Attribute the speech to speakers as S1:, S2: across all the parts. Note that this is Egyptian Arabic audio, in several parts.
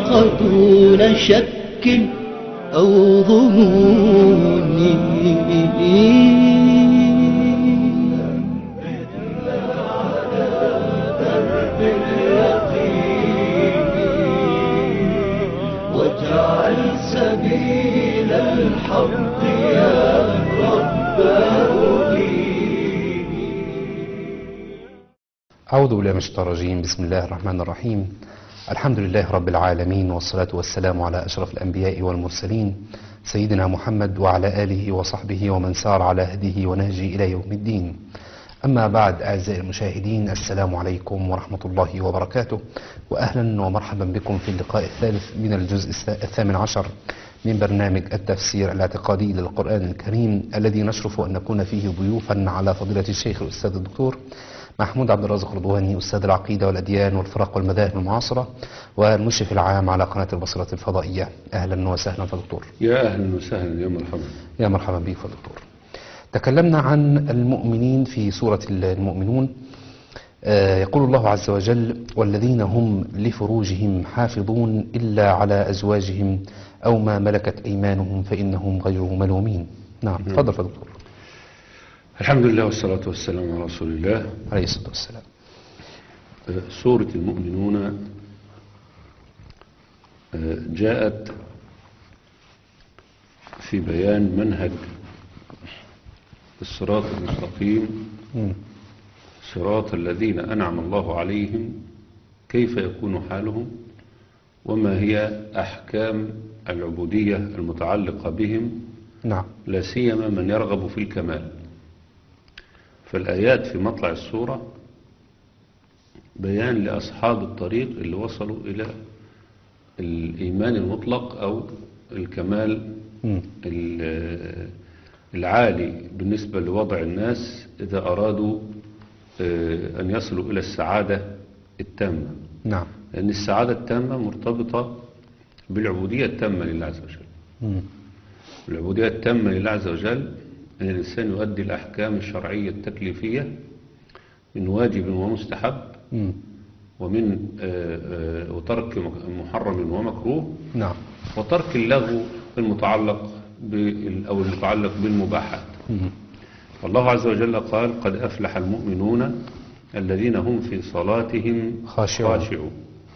S1: الحق دون شك أو ظنون واجعل سبيل الحق يا رب
S2: أعوذ بالله من الشيطان الرجيم بسم الله الرحمن الرحيم الحمد لله رب العالمين والصلاة والسلام على أشرف الأنبياء والمرسلين سيدنا محمد وعلى آله وصحبه ومن سار على هديه ونهجه إلى يوم الدين أما بعد أعزائي المشاهدين السلام عليكم ورحمة الله وبركاته وأهلا ومرحبا بكم في اللقاء الثالث من الجزء الثامن عشر من برنامج التفسير الاعتقادي للقرآن الكريم الذي نشرف أن نكون فيه ضيوفا على فضيلة الشيخ الأستاذ الدكتور محمود عبد الرازق رضواني أستاذ العقيدة والأديان والفرق والمذاهب المعاصرة والمشرف العام على قناة البصرة الفضائية أهلا وسهلا فدكتور
S3: يا أهلا وسهلا يا مرحبا
S2: يا مرحبا بك فدكتور تكلمنا عن المؤمنين في سورة المؤمنون آه، يقول الله عز وجل والذين هم لفروجهم حافظون إلا على أزواجهم أو ما ملكت أيمانهم فإنهم غير ملومين نعم تفضل فدكتور
S3: الحمد لله والصلاة والسلام على رسول الله
S2: عليه الصلاة والسلام
S3: آه، سورة المؤمنون آه، جاءت في بيان منهج الصراط المستقيم
S2: مم.
S3: صراط الذين أنعم الله عليهم كيف يكون حالهم وما هي أحكام العبودية المتعلقة بهم
S2: نعم
S3: لا سيما من يرغب في الكمال فالآيات في مطلع السورة بيان لأصحاب الطريق اللي وصلوا إلى الإيمان المطلق أو الكمال
S2: مم.
S3: ال- العالي بالنسبة لوضع الناس إذا أرادوا آه، أن يصلوا إلى السعادة التامة
S2: نعم
S3: لأن السعادة التامة مرتبطة بالعبودية التامة لله عز وجل
S2: مم.
S3: العبودية التامة لله عز وجل أن الإنسان يؤدي الأحكام الشرعية التكليفية من واجب ومستحب
S2: مم.
S3: ومن آه، آه، وترك محرم ومكروه
S2: نعم
S3: وترك اللغو المتعلق بال أو المتعلق بالمباحات
S2: مم.
S3: الله عز وجل قال قد أفلح المؤمنون الذين هم في صلاتهم
S2: خاشعون.
S3: خاشعون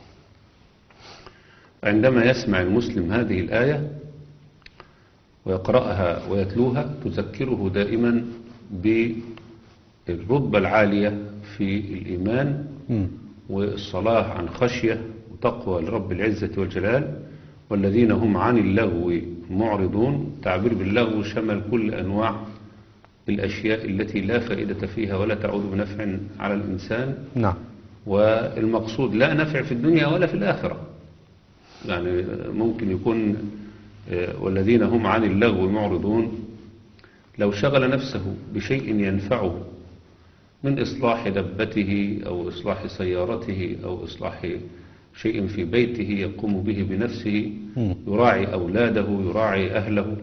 S3: عندما يسمع المسلم هذه الآية ويقرأها ويتلوها تذكره دائما بالرتبة العالية في الإيمان
S2: مم.
S3: والصلاة عن خشية وتقوى لرب العزة والجلال والذين هم عن اللغو معرضون تعبير باللغو شمل كل أنواع الأشياء التي لا فائدة فيها ولا تعود بنفع على الإنسان
S2: نعم
S3: والمقصود لا نفع في الدنيا ولا في الآخرة يعني ممكن يكون آه، والذين هم عن اللغو معرضون لو شغل نفسه بشيء ينفعه من إصلاح دبته أو إصلاح سيارته أو إصلاح شيء في بيته يقوم به بنفسه
S2: مم.
S3: يراعي أولاده يراعي أهله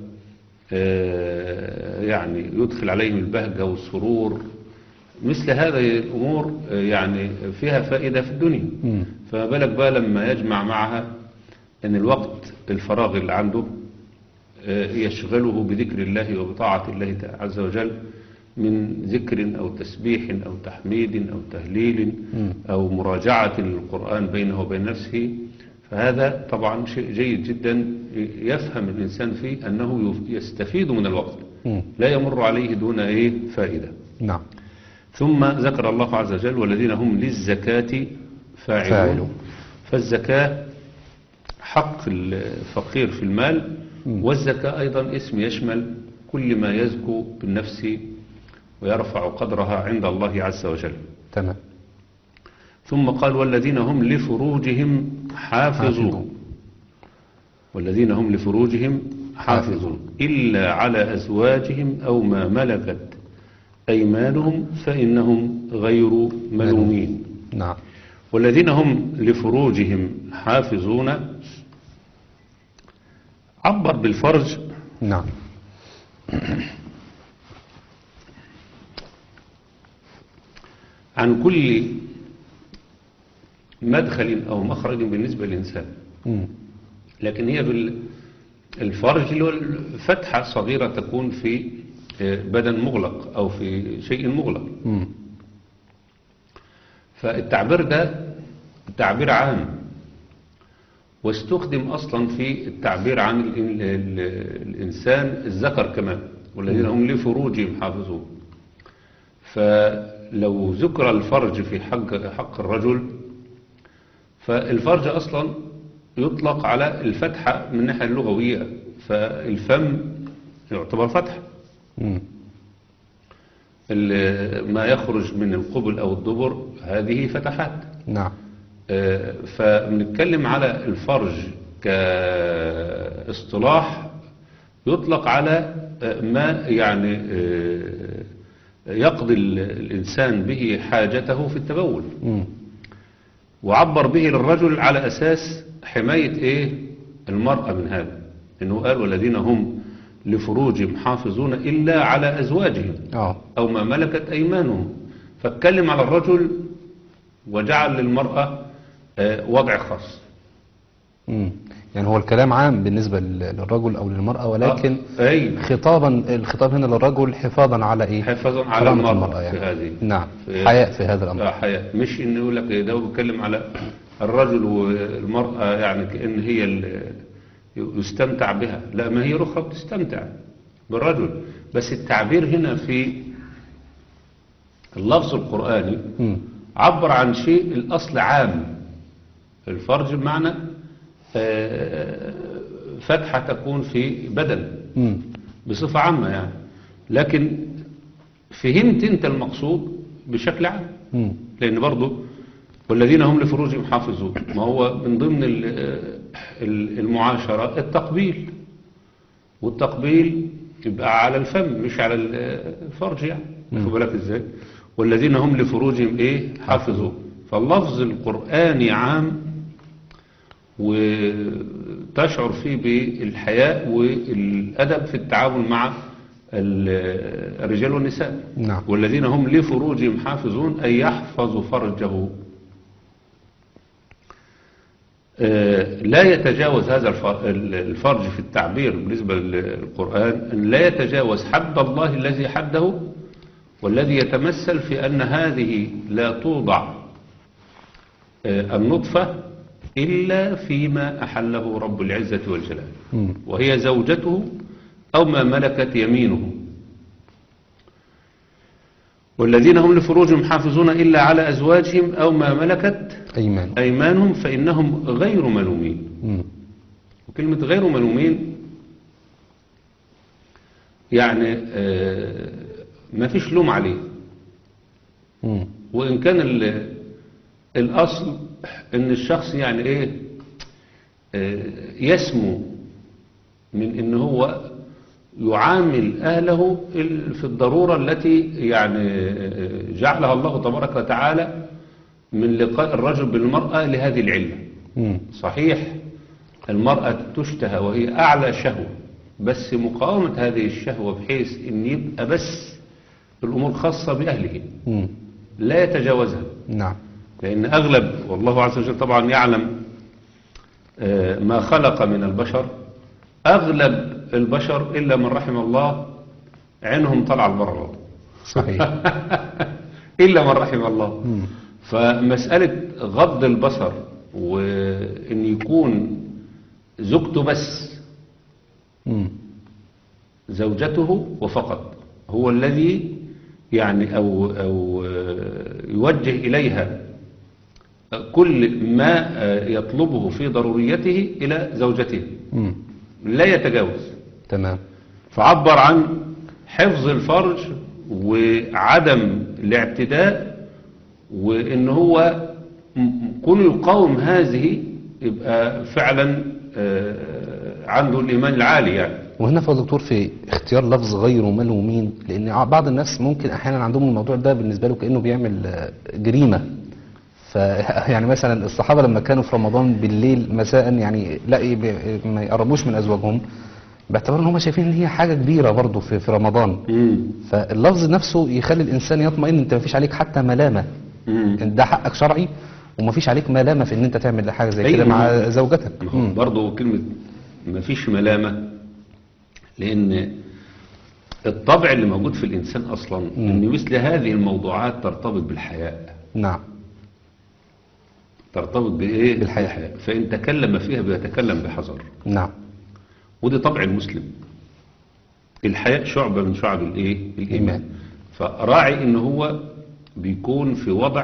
S3: آه، يعني يدخل عليهم البهجة والسرور مثل هذه الأمور آه، يعني فيها فائدة في الدنيا
S2: مم.
S3: فما بالك بقى لما يجمع معها أن الوقت الفراغ اللي عنده آه، يشغله بذكر الله وبطاعة الله عز وجل من ذكر أو تسبيح أو تحميد أو تهليل
S2: مم.
S3: أو مراجعة للقرآن بينه وبين نفسه فهذا طبعا شيء جيد جدا يفهم الإنسان فيه أنه يستفيد من الوقت
S2: مم.
S3: لا يمر عليه دون إيه فائدة
S2: نعم
S3: ثم ذكر الله عز وجل والذين هم للزكاة فاعلون
S2: فاعلون.
S3: فالزكاة حق الفقير في المال
S2: مم.
S3: والزكاة أيضا اسم يشمل كل ما يزكو بالنفس ويرفع قدرها عند الله عز وجل
S2: تمام
S3: ثم قال والذين هم لفروجهم حافظون
S2: حافظون.
S3: والذين هم لفروجهم حافظون إلا على أزواجهم أو ما ملكت أيمانهم فإنهم غير ملومين
S2: نعم
S3: والذين هم لفروجهم حافظون عبر بالفرج
S2: نعم
S3: عن كل مدخل أو مخرج بالنسبة للإنسان
S2: مم.
S3: لكن هي بال- الفرج اللي هو فتحة صغيرة تكون في آه، بدن مغلق أو في شيء مغلق
S2: مم.
S3: فالتعبير ده تعبير عام واستخدم أصلا في التعبير عن ال ال ال الإنسان الذكر كمان والذين هم لفروجهم حافظون فلو ذكر الفرج في حق, حق الرجل فالفرج أصلا يطلق على الفتحة من الناحية اللغوية فالفم يعتبر فتحة
S2: مم.
S3: ال- ما يخرج من القبل أو الدبر هذه فتحات
S2: نعم
S3: آه، فبنتكلم على الفرج كاصطلاح يطلق على آه، ما يعني آه، يقضي ال- الإنسان به حاجته في التبول
S2: مم.
S3: وعبر به للرجل على أساس حماية إيه المرأة من هذا إنه قال والذين هم لفروجهم حافظون إلا على أزواجهم
S2: اه
S3: أو ما ملكت أيمانهم فاتكلم على الرجل وجعل للمرأة آه، وضع خاص
S2: مم. يعني هو الكلام عام بالنسبة لل- للرجل أو للمرأة ولكن
S3: آه، أي
S2: خطابا الخطاب هنا للرجل حفاظا على إيه؟
S3: حفاظا على
S2: كرامة
S3: المرأة,
S2: يعني.
S3: في هذه
S2: نعم
S3: في-
S2: حياء في هذا الأمر
S3: آه، حياء مش إنه يقول لك ده هو بيتكلم على الرجل والمرأة يعني كأن هي ال- يستمتع بها لا ما هي الأخرى بتستمتع بالرجل بس التعبير هنا في اللفظ القرآني
S2: مم.
S3: عبر عن شيء الأصل عام الفرج بمعنى آه، فتحة تكون في بدن
S2: مم.
S3: بصفة عامة يعني لكن فهمت انت المقصود بشكل عام
S2: مم.
S3: لأن برضو والذين هم لفروجهم حافظون ما هو من ضمن ال- ال- المعاشرة التقبيل والتقبيل يبقى على الفم مش على الفرج يعني خد بالك ازاي والذين هم لفروجهم ايه حافظون فاللفظ القرآني عام وتشعر فيه بالحياء والأدب في التعامل مع ال- الرجال والنساء
S2: نعم.
S3: والذين هم لفروجهم حافظون أي يحفظ فرجه آه، لا يتجاوز هذا الف- ال- الفرج في التعبير بالنسبة للقرآن أن لا يتجاوز حد الله الذي حده والذي يتمثل في أن هذه لا توضع آه، النطفة إلا فيما أحله رب العزة والجلال
S2: مم.
S3: وهي زوجته أو ما ملكت يمينه والذين هم لفروجهم حافظون إلا على أزواجهم أو ما ملكت
S2: أيمان
S3: أيمانهم فإنهم غير ملومين
S2: مم.
S3: وكلمة غير ملومين يعني آه، ما فيش لوم عليه
S2: مم.
S3: وإن كان ال- الأصل إن الشخص يعني إيه آه، يسمو من إن هو يعامل أهله ال- في الضرورة التي يعني آه، جعلها الله تبارك وتعالى من لقاء الرجل بالمرأة لهذه العلة
S2: مم.
S3: صحيح المرأة تشتهى وهي أعلى شهوة بس مقاومة هذه الشهوة بحيث أن يبقى بس الأمور خاصة بأهله
S2: مم.
S3: لا يتجاوزها
S2: نعم
S3: لأن أغلب والله عز وجل طبعا يعلم آه، ما خلق من البشر أغلب البشر إلا من رحم الله عينهم طلع البر
S2: صحيح
S3: إلا من رحم الله
S2: مم.
S3: فمسألة غض البصر وإن يكون زوجته بس
S2: مم.
S3: زوجته وفقط هو الذي يعني أو, أو آه، يوجه إليها كل ما آه، يطلبه في ضروريته إلى زوجته
S2: مم.
S3: لا يتجاوز
S2: تمام
S3: فعبر عن حفظ الفرج وعدم الاعتداء وان هو م- كونه يقاوم هذه يبقى فعلا آه، عنده الايمان العالي يعني
S2: وهنا فضل دكتور في اختيار لفظ غير ملومين لان ع- بعض الناس ممكن احيانا عندهم الموضوع ده بالنسبه له كانه بيعمل آه، جريمه ف يعني مثلا الصحابه لما كانوا في رمضان بالليل مساء يعني لا ي- ما يقربوش من ازواجهم باعتبار ان هم شايفين ان هي حاجه كبيره برضه في في رمضان فاللفظ نفسه يخلي الانسان يطمئن انت ما فيش عليك حتى ملامه
S3: مم.
S2: ده حقك شرعي ومفيش عليك ملامة في ان انت تعمل حاجة زي
S3: أيوة.
S2: كده مع زوجتك
S3: ما هو
S2: مم.
S3: برضه كلمة ما فيش ملامة لأن الطبع اللي موجود في الإنسان أصلا أن مثل هذه الموضوعات ترتبط بالحياء
S2: نعم
S3: ترتبط بإيه؟
S2: بالحياء.
S3: فإن تكلم فيها بيتكلم بحذر
S2: نعم
S3: ودي طبع المسلم الحياء شعبة من شعب الإيه؟ الإيمان
S2: إيمان.
S3: فراعي إن هو بيكون في وضع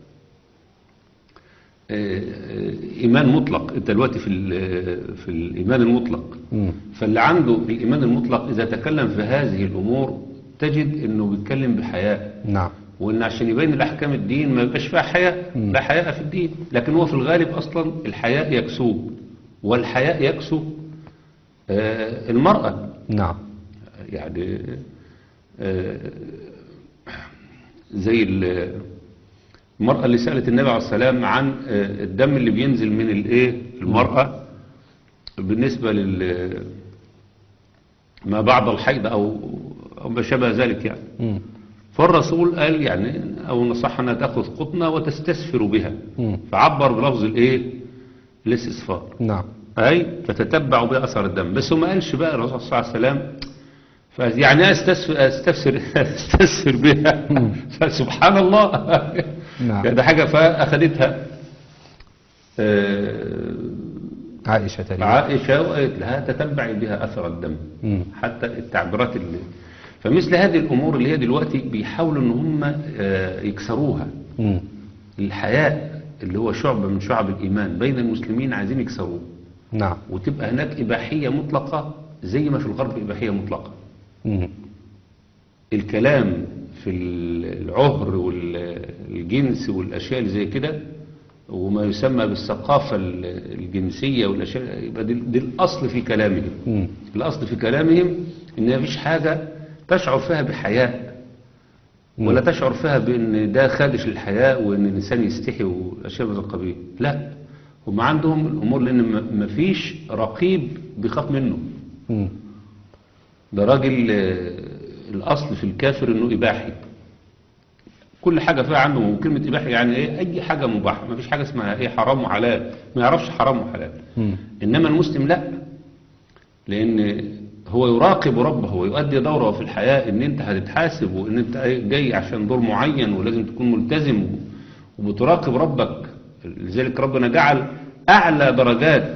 S3: آه، آه، إيمان مطلق أنت دلوقتي في ال- في الإيمان المطلق
S2: مم.
S3: فاللي عنده الإيمان المطلق إذا تكلم في هذه الأمور تجد إنه بيتكلم بحياء
S2: نعم
S3: وإن عشان يبين الأحكام الدين ما يبقاش فيها حياء لا حياء في الدين لكن هو في الغالب أصلا الحياء يكسوه والحياء يكسو آه، المرأة
S2: نعم
S3: يعني آه، زي ال- المرأة اللي سألت النبي عليه السلام عن آه، الدم اللي بينزل من الايه المرأة بالنسبة لل ما بعد الحيض أو أو ما شابه ذلك يعني
S2: مم.
S3: فالرسول قال يعني أو نصح أنها تأخذ قطنة وتستسفر بها
S2: مم.
S3: فعبر بلفظ الايه الاستسفار
S2: نعم
S3: أي فتتبع بها أثر الدم بس هو ما قالش بقى الرسول صلى الله عليه وسلم ف- يعني إيه استسفر استفسر استسفر بها فسبحان الله
S2: نعم.
S3: ده حاجة فأخذتها آه،
S2: عائشة تقريبا
S3: عائشة وقالت لها تتبعي بها أثر الدم
S2: مم.
S3: حتى التعبيرات اللي فمثل هذه الأمور اللي هي دلوقتي بيحاولوا إن هم آه، يكسروها
S2: مم.
S3: الحياء اللي هو شعبة من شعب الإيمان بين المسلمين عايزين يكسروه
S2: نعم
S3: وتبقى هناك إباحية مطلقة زي ما في الغرب إباحية مطلقة
S2: مم.
S3: الكلام في العهر والجنس والأشياء اللي زي كده وما يسمى بالثقافة الجنسية والأشياء يبقى دي, دي الأصل في كلامهم
S2: مم.
S3: الأصل في كلامهم إن مفيش حاجة تشعر فيها بحياء ولا تشعر فيها بأن ده خادش للحياء وأن الإنسان يستحي وأشياء من هذا القبيل لا هم عندهم الأمور لأن م- مفيش رقيب بيخاف منه
S2: مم.
S3: ده راجل آه، الأصل في الكافر إنه إباحي كل حاجة فيها عنده كلمة إباحي يعني إيه أي حاجة مباحة ما فيش حاجة اسمها إيه حرام وحلال ما يعرفش حرام وحلال
S2: مم.
S3: إنما المسلم لا لأن هو يراقب ربه ويؤدي دوره في الحياة إن أنت هتتحاسب وإن أنت جاي عشان دور معين ولازم تكون ملتزم وبتراقب ربك لذلك ربنا جعل أعلى درجات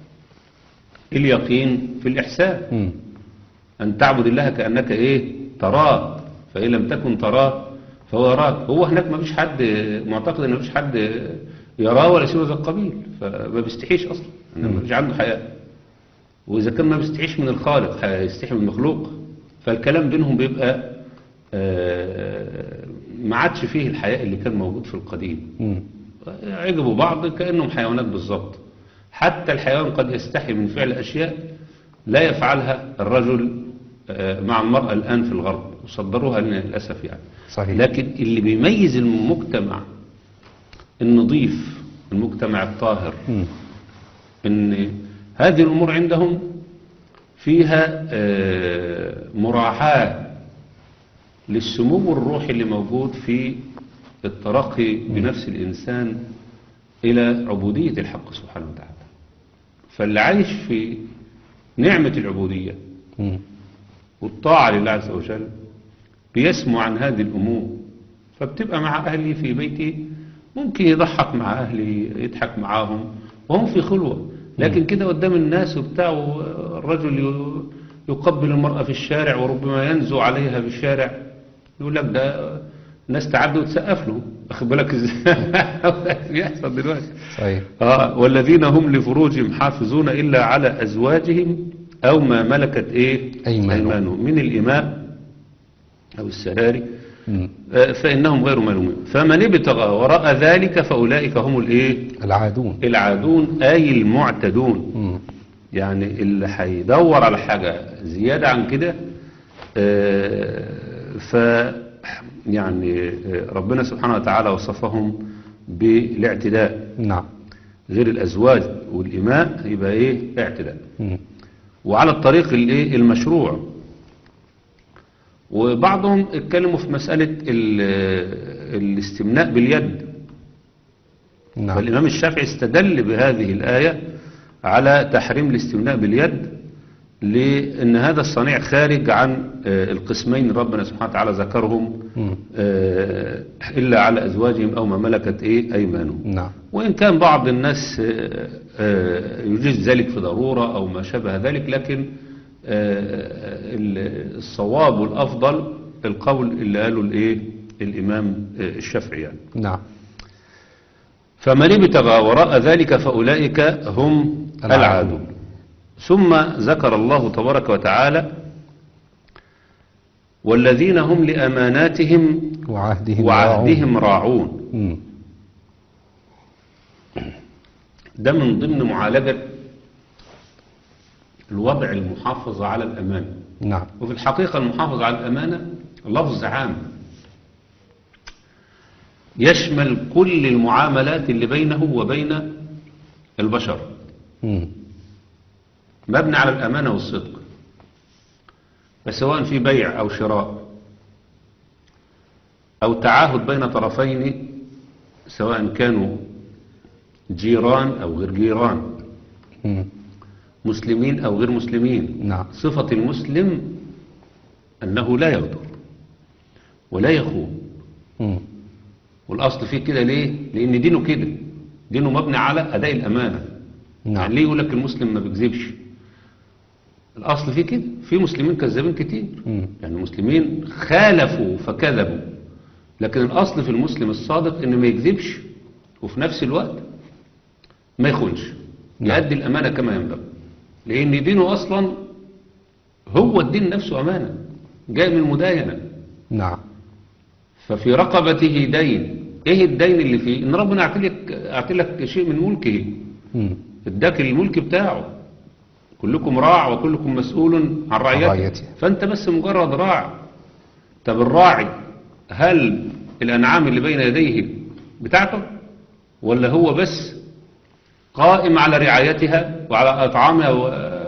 S3: اليقين في الإحسان
S2: مم.
S3: أن تعبد الله كأنك إيه تراه فإن لم تكن تراه فهو يراك هو هناك ما فيش حد معتقد أن ما فيش حد يراه ولا شيء من هذا القبيل فما بيستحيش أصلا إنما ما فيش عنده حياء وإذا كان ما بيستحيش من الخالق هيستحي من المخلوق فالكلام بينهم بيبقى آه، ما عادش فيه الحياء اللي كان موجود في القديم
S2: مم.
S3: عجبوا بعض كأنهم حيوانات بالظبط حتى الحيوان قد يستحي من فعل أشياء لا يفعلها الرجل آه، مع المرأة الآن في الغرب وصدروها لنا للأسف يعني
S2: صحيح
S3: لكن اللي بيميز المجتمع النظيف المجتمع الطاهر
S2: مم.
S3: ان هذه الأمور عندهم فيها آه، مراعاة للسمو الروحي اللي موجود في الترقي بنفس الإنسان إلى عبودية الحق سبحانه وتعالى فاللي عايش في نعمة العبودية
S2: مم.
S3: والطاعة لله عز وجل بيسمو عن هذه الأمور فبتبقى مع أهلي في بيتي ممكن يضحك مع أهلي يضحك معاهم وهم في خلوة لكن كده قدام الناس وبتاع الرجل ي- يقبل المرأة في الشارع وربما ينزو عليها في الشارع يقول لك ده الناس تعدي وتسقف له أخد بالك ازاي بيحصل دلوقتي
S2: صحيح
S3: آه والذين هم لفروجهم حافظون إلا على أزواجهم أو ما ملكت إيه
S2: أيمانهم.
S3: من الإماء أو السراري
S2: مم.
S3: آه، فإنهم غير ملومين فمن ابتغى وراء ذلك فأولئك هم الإيه
S2: العادون
S3: العادون أي المعتدون
S2: مم.
S3: يعني اللي هيدور على حاجة زيادة عن كده آه، ف يعني آه، ربنا سبحانه وتعالى وصفهم بالاعتداء
S2: نعم
S3: غير الأزواج والإماء يبقى إيه اعتداء
S2: مم.
S3: وعلى الطريق الايه المشروع وبعضهم اتكلموا في مسألة ال- الاستمناء باليد
S2: نعم.
S3: فالإمام الشافعي استدل بهذه الآية على تحريم الاستمناء باليد لأن هذا الصنيع خارج عن آه، القسمين ربنا سبحانه وتعالى ذكرهم
S2: مم.
S3: آه، إلا على أزواجهم أو ما ملكت إيه أيمانهم
S2: نعم
S3: وإن كان بعض الناس آه، آه، يجيز ذلك في ضرورة أو ما شابه ذلك لكن آه، ال- الصواب والأفضل القول اللي قاله الإيه الإمام آه، الشافعي يعني
S2: نعم
S3: فمن ابتغى وراء ذلك فأولئك هم
S2: العادون.
S3: العادون ثم ذكر الله تبارك وتعالى والذين هم لأماناتهم
S2: وعهدهم
S3: وعهدهم راعون
S2: مم.
S3: ده من ضمن معالجة الوضع المحافظة على الأمانة
S2: نعم
S3: وفي الحقيقة المحافظة على الأمانة لفظ عام يشمل كل المعاملات اللي بينه وبين البشر
S2: مم.
S3: مبني على الأمانة والصدق فسواء في بيع أو شراء أو تعاهد بين طرفين سواء كانوا جيران أو غير جيران
S2: مم.
S3: مسلمين أو غير مسلمين
S2: نعم
S3: صفة المسلم أنه لا يغدر ولا يخون
S2: مم.
S3: والأصل فيه كده ليه؟ لأن دينه كده دينه مبني على أداء الأمانة يعني
S2: نعم
S3: ليه يقول لك المسلم ما بيكذبش الأصل فيه كده في مسلمين كذابين كتير
S2: مم.
S3: يعني المسلمين خالفوا فكذبوا لكن الأصل في المسلم الصادق إنه ما يكذبش وفي نفس الوقت ما يخونش
S2: نعم.
S3: يؤدي الأمانة كما ينبغي لأن دينه أصلا هو الدين نفسه أمانة جاي من المداينة
S2: نعم
S3: ففي رقبته دين ايه الدين اللي فيه ان ربنا اعطيلك اعطيلك شيء من ملكه
S2: مم.
S3: اداك الملك بتاعه كلكم راع وكلكم مسؤول عن رعيته
S2: رعيته.
S3: فانت بس مجرد راع طب الراعي هل الانعام اللي بين يديه بتاعته ولا هو بس قائم على رعايتها وعلى اطعامها و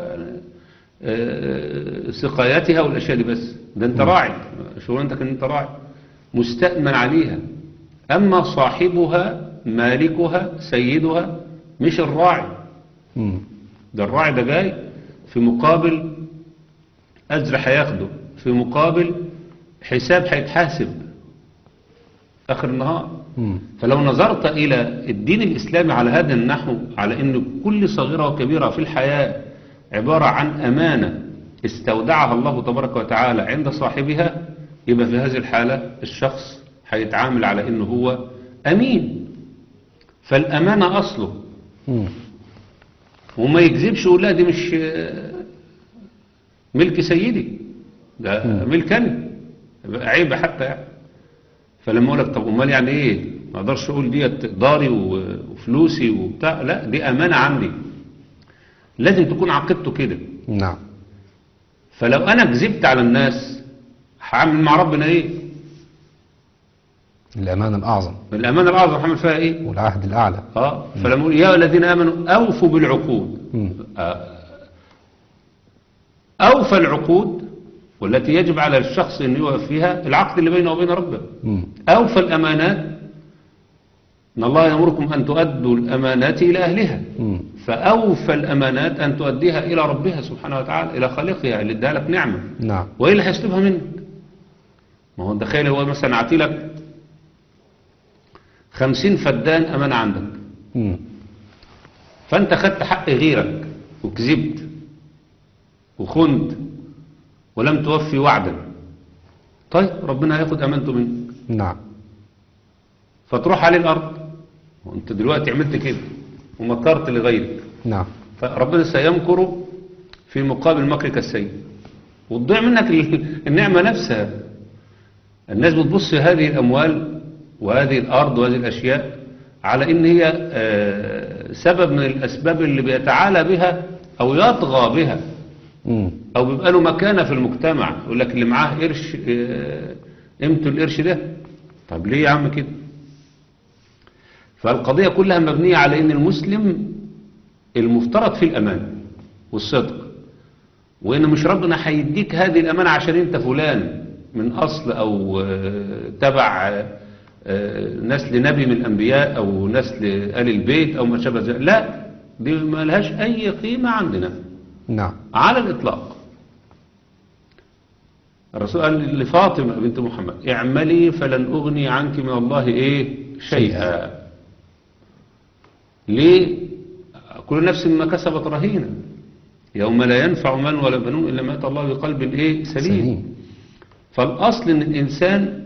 S3: آه، سقايتها والاشياء دي بس ده انت راعي شغلانتك ان انت راعي مستأمن عليها اما صاحبها مالكها سيدها مش الراعي
S2: مم.
S3: ده الراعي ده جاي في مقابل أجر هياخده في مقابل حساب هيتحاسب آخر النهار
S2: مم.
S3: فلو نظرت إلى الدين الإسلامي على هذا النحو على أن كل صغيرة وكبيرة في الحياة عبارة عن أمانة استودعها الله تبارك وتعالى عند صاحبها يبقى في هذه الحالة الشخص هيتعامل على أنه هو أمين فالأمانة أصله
S2: مم.
S3: وما يكذبش يقول لا دي مش آه، ملك سيدي ده ملك انا يبقى عيب حتى يعني فلما اقول لك طب امال يعني ايه ما اقدرش اقول ديت داري و- وفلوسي وبتاع لا دي امانه عندي لازم تكون عقيدته كده
S2: نعم
S3: فلو انا كذبت على الناس هعمل مع ربنا ايه
S2: الأمان الأعظم
S3: الامانه الاعظم هعمل فيها ايه
S2: والعهد الأعلى
S3: اه فلما اقول يا الذين امنوا اوفوا بالعقود
S2: مم.
S3: أوفى العقود والتي يجب على الشخص أن يوفي فيها العقد اللي بينه وبين ربه
S2: مم.
S3: أوفى الأمانات إن الله يأمركم أن تؤدوا الأمانات إلى أهلها
S2: مم.
S3: فأوفى الأمانات أن تؤديها إلى ربها سبحانه وتعالى إلى خالقها اللي اداها لك نعمة
S2: نعم
S3: وإلا هيسلبها منك ما هو تخيل هو مثلا أعطي لك خمسين فدان أمانة عندك
S2: مم.
S3: فأنت خدت حق غيرك وكذبت وخنت ولم توفي وعدا طيب ربنا هياخد أمانته منك
S2: نعم
S3: فتروح عليه الأرض وانت دلوقتي عملت كده ومكرت لغيرك
S2: نعم
S3: فربنا سيمكر في مقابل مكرك السيء وتضيع منك ال- النعمة نفسها الناس بتبص هذه الأموال وهذه الأرض وهذه الأشياء على إن هي آه، سبب من الأسباب اللي بيتعالى بها أو يطغى بها
S2: مم.
S3: أو بيبقى له مكانة في المجتمع يقول لك اللي معاه قرش آه، قيمته القرش ده طب ليه يا عم كده فالقضية كلها مبنية على إن المسلم المفترض فيه الأمان والصدق وإن مش ربنا هيديك هذه الأمانة عشان أنت فلان من أصل أو آه، تبع آه، آه، نسل نبي من الأنبياء أو نسل آل البيت أو ما شابه ذلك لا دي ما لهاش أي قيمة عندنا
S2: نعم
S3: على الإطلاق الرسول قال لفاطمة بنت محمد اعملي فلن أغني عنك من الله إيه شيئا ليه كل نفس ما كسبت رهينة يوم لا ينفع مال ولا بنون إلا ما أتى الله بقلب إيه سليم,
S2: سليم.
S3: فالأصل إن الإنسان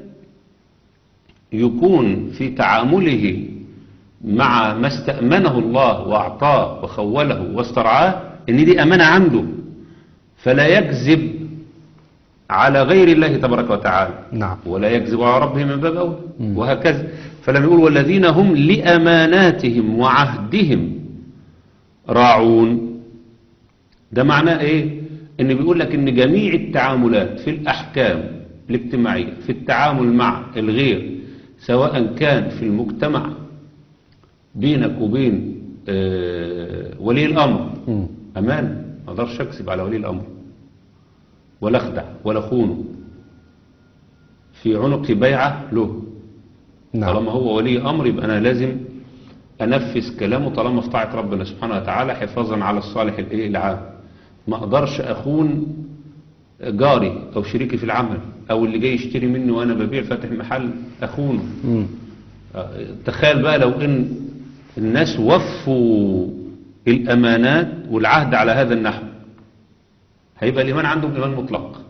S3: يكون في تعامله مع ما استأمنه الله وأعطاه وخوله واسترعاه إن دي أمانة عنده فلا يكذب على غير الله تبارك وتعالى
S2: نعم
S3: ولا يكذب على ربه من باب أولى وهكذا فلما يقول والذين هم لأماناتهم وعهدهم راعون ده معناه ايه ان بيقول لك ان جميع التعاملات في الاحكام الاجتماعية في التعامل مع الغير سواء كان في المجتمع بينك وبين آه، ولي الامر
S2: مم.
S3: امان ما اقدرش اكذب على ولي الامر ولا اخدع ولا خونه في عنق بيعة له
S2: نعم
S3: طالما هو ولي امر يبقى انا لازم انفذ كلامه طالما في طاعه ربنا سبحانه وتعالى حفاظا على الصالح الايه العام ما اقدرش اخون جاري او شريكي في العمل او اللي جاي يشتري مني وانا ببيع فاتح محل اخونه
S2: مم.
S3: آه، تخيل بقى لو ان الناس وفوا الامانات والعهد على هذا النحو هيبقى الايمان عندهم ايمان مطلق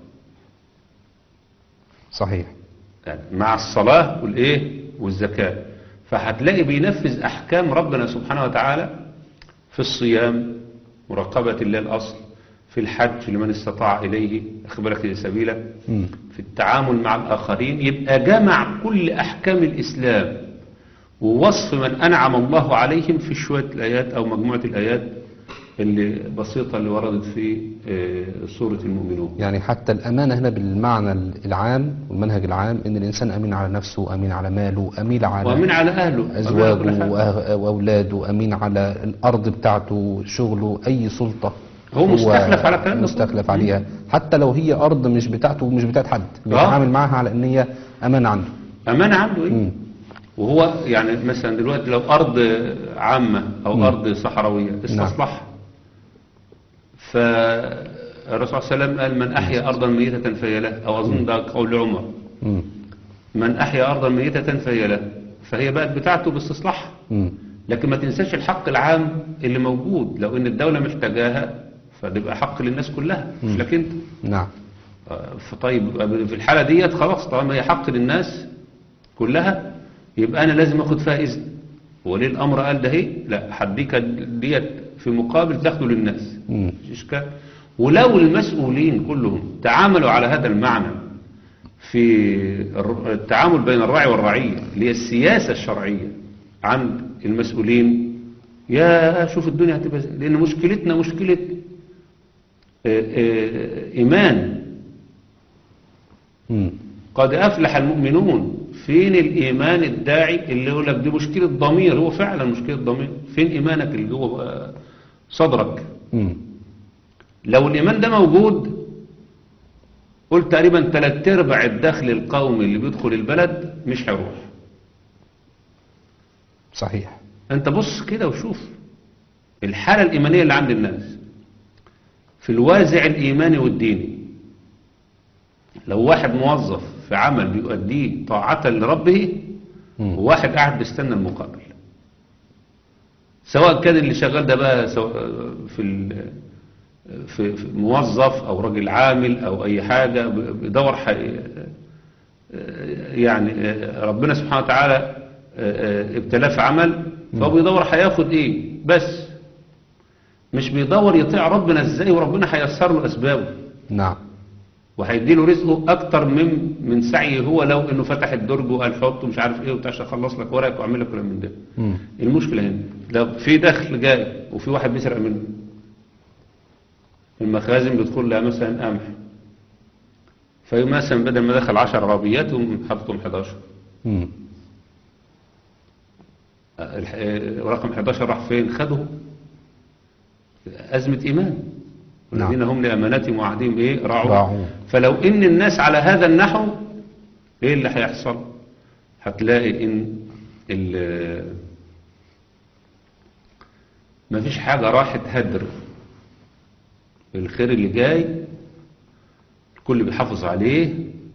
S2: صحيح
S3: يعني مع الصلاة والإيه والزكاة فهتلاقي بينفذ أحكام ربنا سبحانه وتعالى في الصيام مراقبة الله الأصل في الحج لمن استطاع إليه أخبرك سبيلا
S2: مم.
S3: في التعامل مع الآخرين يبقى جمع كل أحكام الإسلام ووصف من أنعم الله عليهم في شوية الآيات أو مجموعة الآيات اللي بسيطة اللي وردت في آه، سورة المؤمنون
S2: يعني حتى الأمانة هنا بالمعنى العام والمنهج العام إن الإنسان أمين على نفسه أمين على ماله أمين على
S3: ومن على أهله ومن على كل
S2: أزواجه
S3: حاجة.
S2: وأه- وأولاده أمين على الأرض بتاعته شغله أي سلطة
S3: هو مستخلف على الكلام ده
S2: مستخلف
S3: كله.
S2: عليها حتى لو هي أرض مش بتاعته ومش بتاعت حد بيتعامل معاها على إن هي أمانة عنده
S3: أمانة عنده إيه؟
S2: مم.
S3: وهو يعني مثلا دلوقتي لو أرض عامة أو
S2: مم.
S3: أرض صحراوية استصلحها فالرسول صلى الله عليه وسلم قال من أحيا أرضا ميتة فهي له أو أظن ده قول عمر
S2: مم.
S3: من أحيا أرضا ميتة فهي له فهي بقت بتاعته باستصلاحها
S2: مم.
S3: لكن ما تنساش الحق العام اللي موجود لو إن الدولة محتاجاها فده حق للناس كلها مش لك أنت
S2: نعم
S3: آه، فطيب في الحالة ديت خلاص طالما هي حق للناس كلها يبقى أنا لازم أخد فيها إذن وليه الأمر قال ده هي لا هديك ديت في مقابل تاخده للناس
S2: مم.
S3: مش إشكال ولو المسؤولين كلهم تعاملوا على هذا المعنى في الر- التعامل بين الراعي والرعية اللي هي السياسة الشرعية عند المسؤولين يا شوف الدنيا هتبقى إزاي. لأن مشكلتنا مشكلة آه، آه، إيمان
S2: مم.
S3: قد أفلح المؤمنون فين الإيمان الداعي اللي يقول لك دي مشكلة ضمير هو فعلا مشكلة ضمير فين إيمانك اللي جوه صدرك
S2: مم.
S3: لو الإيمان ده موجود قلت تقريبا تلات ارباع الدخل القومي اللي بيدخل البلد مش هيروح
S2: صحيح
S3: انت بص كده وشوف الحالة الإيمانية اللي عند الناس في الوازع الإيماني والديني لو واحد موظف في عمل بيؤديه طاعة لربه
S2: مم.
S3: وواحد قاعد بيستنى المقابل سواء كان اللي شغال ده بقى سواء في ال- في في موظف او راجل عامل او اي حاجة بيدور حي يعني ربنا سبحانه وتعالى ابتلاه في عمل فهو بيدور هياخد ايه بس مش بيدور يطيع ربنا ازاي وربنا هيسر له اسبابه
S2: نعم
S3: وهيديله رزقه اكتر من من سعيه هو لو انه فتح الدرج وقال حط مش عارف ايه وبتاع عشان اخلص لك ورقك واعمل لك كلام من ده
S2: مم.
S3: المشكله هنا لو في دخل جاي وفي واحد بيسرق منه المخازن بتدخل لها مثلا قمح فمثلا بدل ما دخل 10 عربيات يقوم حاططهم 11
S2: مم.
S3: الح- رقم 11 راح فين خده أزمة إيمان
S2: نعم.
S3: والذين هم لأماناتهم وعهدهم إيه راعون
S2: راعون.
S3: فلو إن الناس على هذا النحو إيه اللي هيحصل هتلاقي ان ال- مفيش حاجة راحت هدر الخير اللي جاي الكل بيحافظ عليه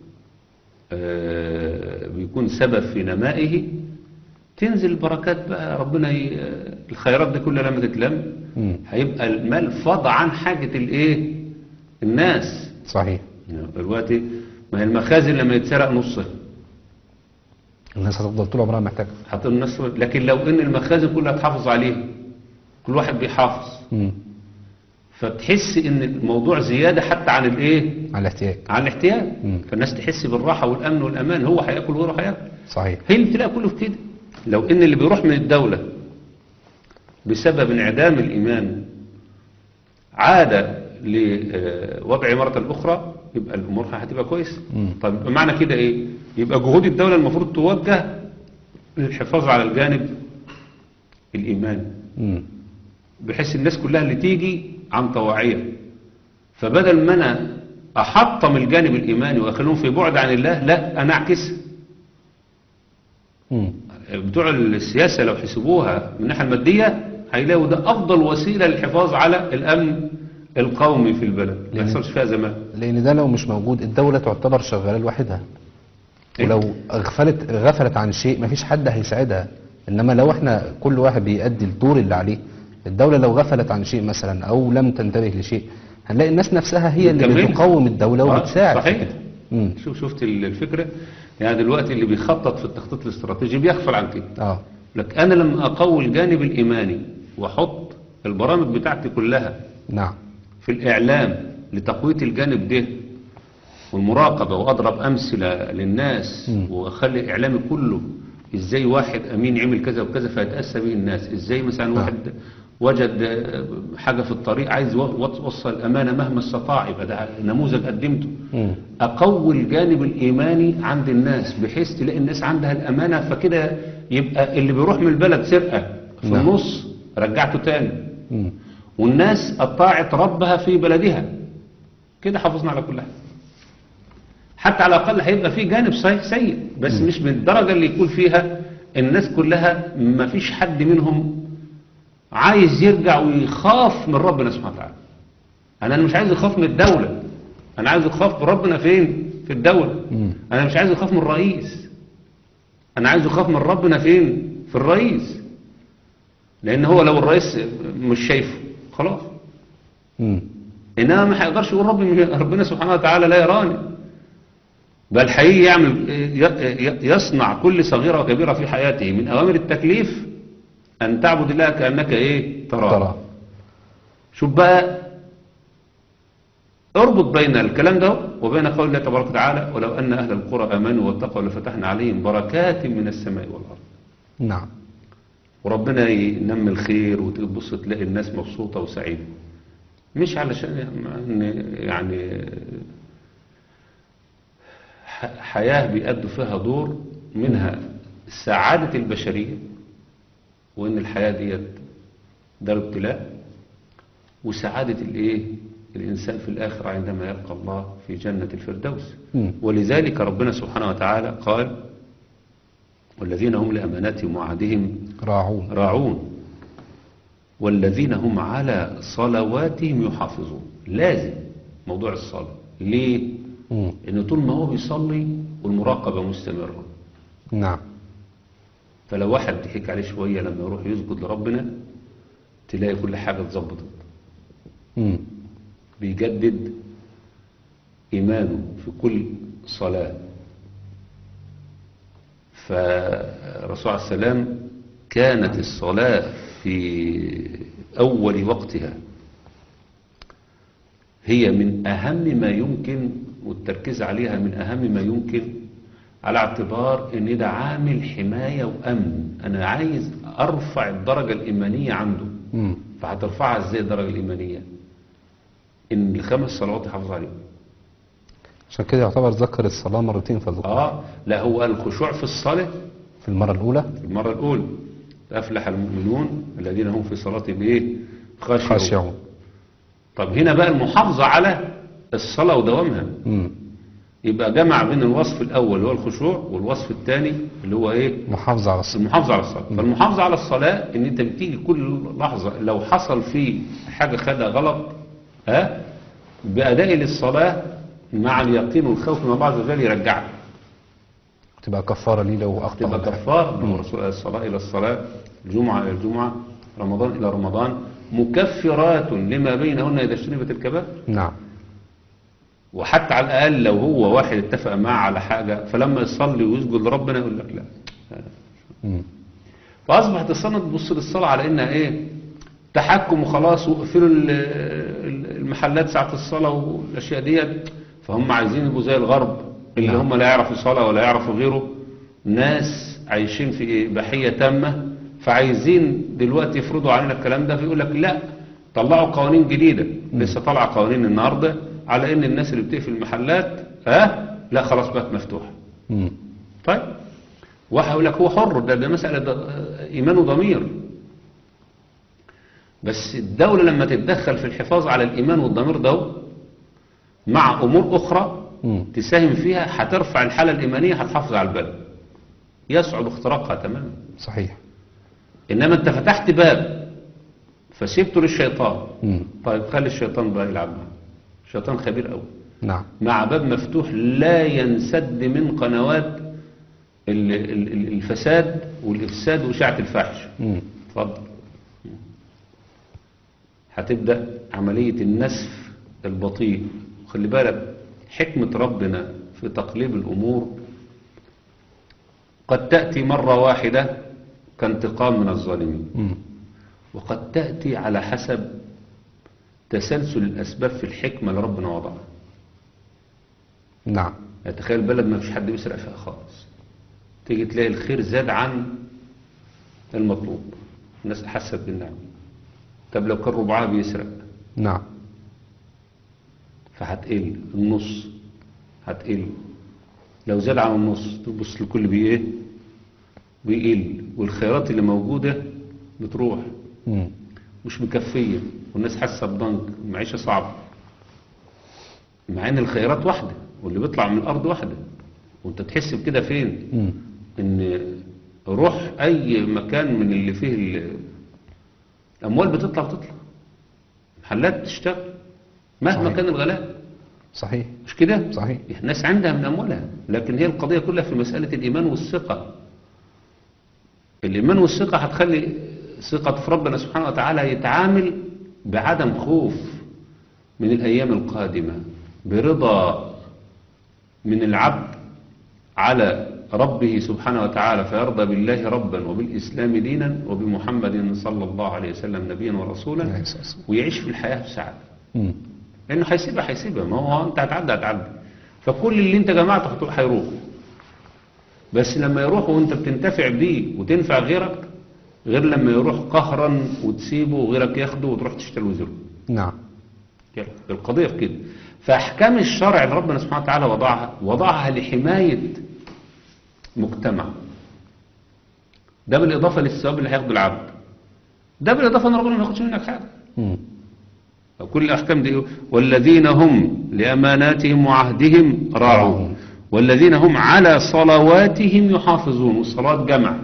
S3: آه، بيكون سبب في نمائه تنزل البركات بقى ربنا ي... الخيرات دي كلها لما تتلم
S2: مم.
S3: هيبقى المال فاض عن حاجة الايه الناس
S2: صحيح
S3: دلوقتي ما هي المخازن لما يتسرق نصها
S2: الناس هتفضل طول عمرها محتاجة
S3: هتقول الناس لكن لو ان المخازن كلها تحافظ عليها كل واحد بيحافظ
S2: مم.
S3: فتحس ان الموضوع زيادة حتى عن الايه
S2: على الاحتياج
S3: عن الاحتياج
S2: مم.
S3: فالناس تحس بالراحة والامن والامان هو هياكل وغيره هياكل
S2: صحيح
S3: هي الابتلاء كله في كده لو ان اللي بيروح من الدولة بسبب انعدام الايمان عاد لوضع مرة اخرى يبقى الامور هتبقى كويسة
S2: مم.
S3: طب يبقى معنى كده ايه يبقى جهود الدولة المفروض توجه للحفاظ على الجانب الايماني
S2: مم.
S3: بحيث الناس كلها اللي تيجي عن طواعية فبدل ما انا احطم الجانب الايماني واخليهم في بعد عن الله لا انا اعكسها
S2: مم.
S3: بتوع السياسة لو حسبوها من الناحية المادية هيلاقوا ده أفضل وسيلة للحفاظ على الأمن القومي في البلد ما
S2: لأن-
S3: يحصلش فيها زمان
S2: لان ده لو مش موجود الدولة تعتبر شغالة لوحدها ولو غفلت غفلت عن شيء مفيش حد هيساعدها انما لو احنا كل واحد بيأدي الدور اللي عليه الدولة لو غفلت عن شيء مثلا او لم تنتبه لشيء هنلاقي الناس نفسها هي اللي
S3: بتكملها.
S2: بتقاوم الدولة
S3: آه،
S2: وبتساعد في
S3: صحيح.
S2: كده مم.
S3: شوف شفت ال- الفكرة يعني دلوقتي اللي بيخطط في التخطيط الاستراتيجي بيغفل عن كده
S2: اه
S3: لك أنا لما أقوي الجانب الإيماني وأحط البرامج بتاعتي كلها
S2: نعم
S3: في الإعلام لتقوية الجانب ده والمراقبة وأضرب أمثلة للناس
S2: مم.
S3: وأخلي إعلامي كله إزاي واحد أمين عمل كذا وكذا فيتأسى به الناس إزاي مثلا
S2: نعم.
S3: واحد وجد آه، حاجة في الطريق عايز يوصل الأمانة مهما استطاع يبقى ده نموذج قدمته
S2: مم.
S3: أقوي الجانب الإيماني عند الناس بحيث تلاقي الناس عندها الأمانة فكده يبقى اللي بيروح من البلد سرقة في
S2: نعم.
S3: النص رجعته تاني
S2: مم.
S3: والناس أطاعت ربها في بلدها كده حافظنا على كل حاجة حتى على الأقل هيبقى في جانب صحيح سيء بس مش بالدرجة اللي يكون فيها الناس كلها ما فيش حد منهم عايز يرجع ويخاف من ربنا سبحانه وتعالى أنا مش عايز يخاف من الدولة أنا عايز يخاف من ربنا فين في الدولة
S2: مم.
S3: أنا مش عايز يخاف من الرئيس أنا عايز يخاف من ربنا فين في الرئيس لأن هو لو الرئيس مش شايفه خلاص
S2: مم.
S3: إنما ما هيقدرش يقول ربي ربنا سبحانه وتعالى لا يراني بل حقيقي يعمل ي- ي- يصنع كل صغيرة وكبيرة في حياته من أوامر التكليف أن تعبد الله كأنك إيه تراه
S2: ترى
S3: شوف بقى اربط بين الكلام ده وبين قول الله تبارك وتعالى ولو أن أهل القرى آمنوا واتقوا لفتحنا عليهم بركات من السماء والأرض
S2: نعم
S3: وربنا ينمي الخير وتبص تلاقي الناس مبسوطة وسعيدة مش علشان يعني- يعني ح- حياة بيأدوا فيها دور منها سعادة البشرية وإن الحياة ديت دار ابتلاء وسعادة الإيه الإنسان في الآخرة عندما يلقى الله في جنة الفردوس
S2: مم.
S3: ولذلك ربنا سبحانه وتعالى قال والذين هم لأماناتهم وعهدهم
S2: راعون
S3: راعون والذين هم على صلواتهم يحافظون لازم موضوع الصلاة ليه؟
S2: مم.
S3: إن طول ما هو بيصلي والمراقبة مستمرة
S2: نعم
S3: فلو واحد ضحك عليه شوية لما يروح يسجد لربنا تلاقي كل حاجة اتظبطت
S2: مم.
S3: بيجدد إيمانه في كل صلاة فالرسول عليه السلام كانت الصلاة في أول وقتها هي من أهم ما يمكن والتركيز عليها من أهم ما يمكن على اعتبار ان ده عامل حماية وأمن أنا عايز أرفع الدرجة الإيمانية عنده
S2: مم.
S3: فهترفعها ازاي الدرجة الإيمانية إن الخمس صلوات يحافظ عليهم
S2: عشان كده يعتبر ذكر الصلاة مرتين في الذكر
S3: آه لا هو الخشوع في الصلاة
S2: في المرة الأولى
S3: في المرة الأولى أفلح المؤمنون الذين هم في صلاتهم إيه خاشعون
S2: خاشعون
S3: طب هنا بقى المحافظة على الصلاة ودوامها
S2: مم.
S3: يبقى جمع بين الوصف الأول اللي هو الخشوع والوصف الثاني اللي هو إيه
S2: محافظة على الصلاة
S3: المحافظة على الصلاة فالمحافظة على الصلاة ان انت بتيجي كل لحظة لو حصل في حاجة خدها غلط ها بأداء للصلاة مع اليقين والخوف من الله عز وجل يرجعك
S2: تبقى كفارة لي لو أخطأ
S3: تبقى
S2: ولا حاجة.
S3: كفار من الرسول عليه الصلاة إلى الصلاة الجمعة إلى الجمعة رمضان إلى رمضان مكفرات لما بينهن إذا اجتنبت الكبائر
S2: نعم
S3: وحتى على الأقل لو هو واحد اتفق معه على حاجة فلما يصلي ويسجد لربنا يقول لك لا
S2: مم.
S3: فأصبحت الصلاة تبص للصلاة على إنها إيه تحكم وخلاص وقفلوا ال- ال- المحلات ساعة الصلاة والأشياء ديت فهم عايزين يبقوا زي الغرب اللي
S2: نعم.
S3: هم لا يعرفوا صلاة ولا يعرفوا غيره ناس عايشين في إيه؟ بحية تامة فعايزين دلوقتي يفرضوا علينا الكلام ده فيقول لك لا طلعوا قوانين جديدة لسه طالعة قوانين النهاردة على إن الناس اللي بتقفل المحلات ها لا خلاص بقت مفتوحة
S2: مم.
S3: طيب واحد يقول لك هو حر ده, ده مسألة ده إيمان وضمير بس الدولة لما تتدخل في الحفاظ على الإيمان والضمير ده مع أمور أخرى
S2: مم.
S3: تساهم فيها هترفع الحالة الإيمانية هتحافظ على البلد يصعب اختراقها تماما
S2: صحيح
S3: إنما أنت فتحت باب فسيبته للشيطان
S2: مم.
S3: طيب خلي الشيطان بقى يلعب معاه الشيطان خبير قوي
S2: نعم
S3: مع باب مفتوح لا ينسد من قنوات ال- ال- ال- الفساد والإفساد وإشاعة الفاحش
S2: مم.
S3: اتفضل هتبدأ عملية النسف البطيء خلي بالك حكمة ربنا في تقليب الأمور قد تأتي مرة واحدة كانتقام من الظالمين
S2: مم.
S3: وقد تأتي على حسب تسلسل الأسباب في الحكمة اللي ربنا وضعها
S2: نعم
S3: يعني تخيل بلد ما فيش حد بيسرق فيها خالص تيجي تلاقي الخير زاد عن المطلوب الناس حست بالنعمة طب لو كان ربعها بيسرق
S2: نعم
S3: فهتقل النص هتقل لو زاد عن النص تبص لكل بي ايه بيقل والخيرات اللي موجودة بتروح
S2: مم.
S3: مش مكفية والناس حاسة بضنك المعيشة صعبة مع ان الخيرات واحدة واللي بيطلع من الارض واحدة وانت تحس بكده فين
S2: مم.
S3: ان روح اي مكان من اللي فيه ال- الاموال بتطلع بتطلع محلات تشتغل مهما
S2: صحيح.
S3: كان الغلاء
S2: صحيح
S3: مش كده
S2: صحيح.
S3: الناس عندها من اموالها لكن هي القضية كلها في مسألة الايمان والثقة الايمان والثقة هتخلي ثقة في ربنا سبحانه وتعالى يتعامل بعدم خوف من الايام القادمة برضا من العبد على ربه سبحانه وتعالى فيرضى بالله ربا وبالإسلام دينا وبمحمد صلى الله عليه وسلم نبيا
S2: عليه
S3: ورسولا
S2: الصلاة والسلام.
S3: ويعيش في الحياة بسعادة
S2: مم.
S3: لأنه هيسيبها هيسيبها ما هو أنت هتعدي هتعدي فكل اللي أنت جمعته هتروح هيروح بس لما يروح وأنت بتنتفع بيه وتنفع غيرك غير لما يروح قهرا وتسيبه وغيرك ياخده وتروح تشتري وزره
S2: نعم
S3: يلا، القضية في كده فأحكام الشرع اللي ربنا سبحانه وتعالى وضعها وضعها لحماية مجتمع ده بالإضافة للثواب اللي هياخده العبد ده بالإضافة أن ربنا ما ياخدش منك حاجة
S2: مم.
S3: كل الأحكام دي والذين هم لأماناتهم وعهدهم راعون والذين هم على صلواتهم يحافظون والصلوات جمع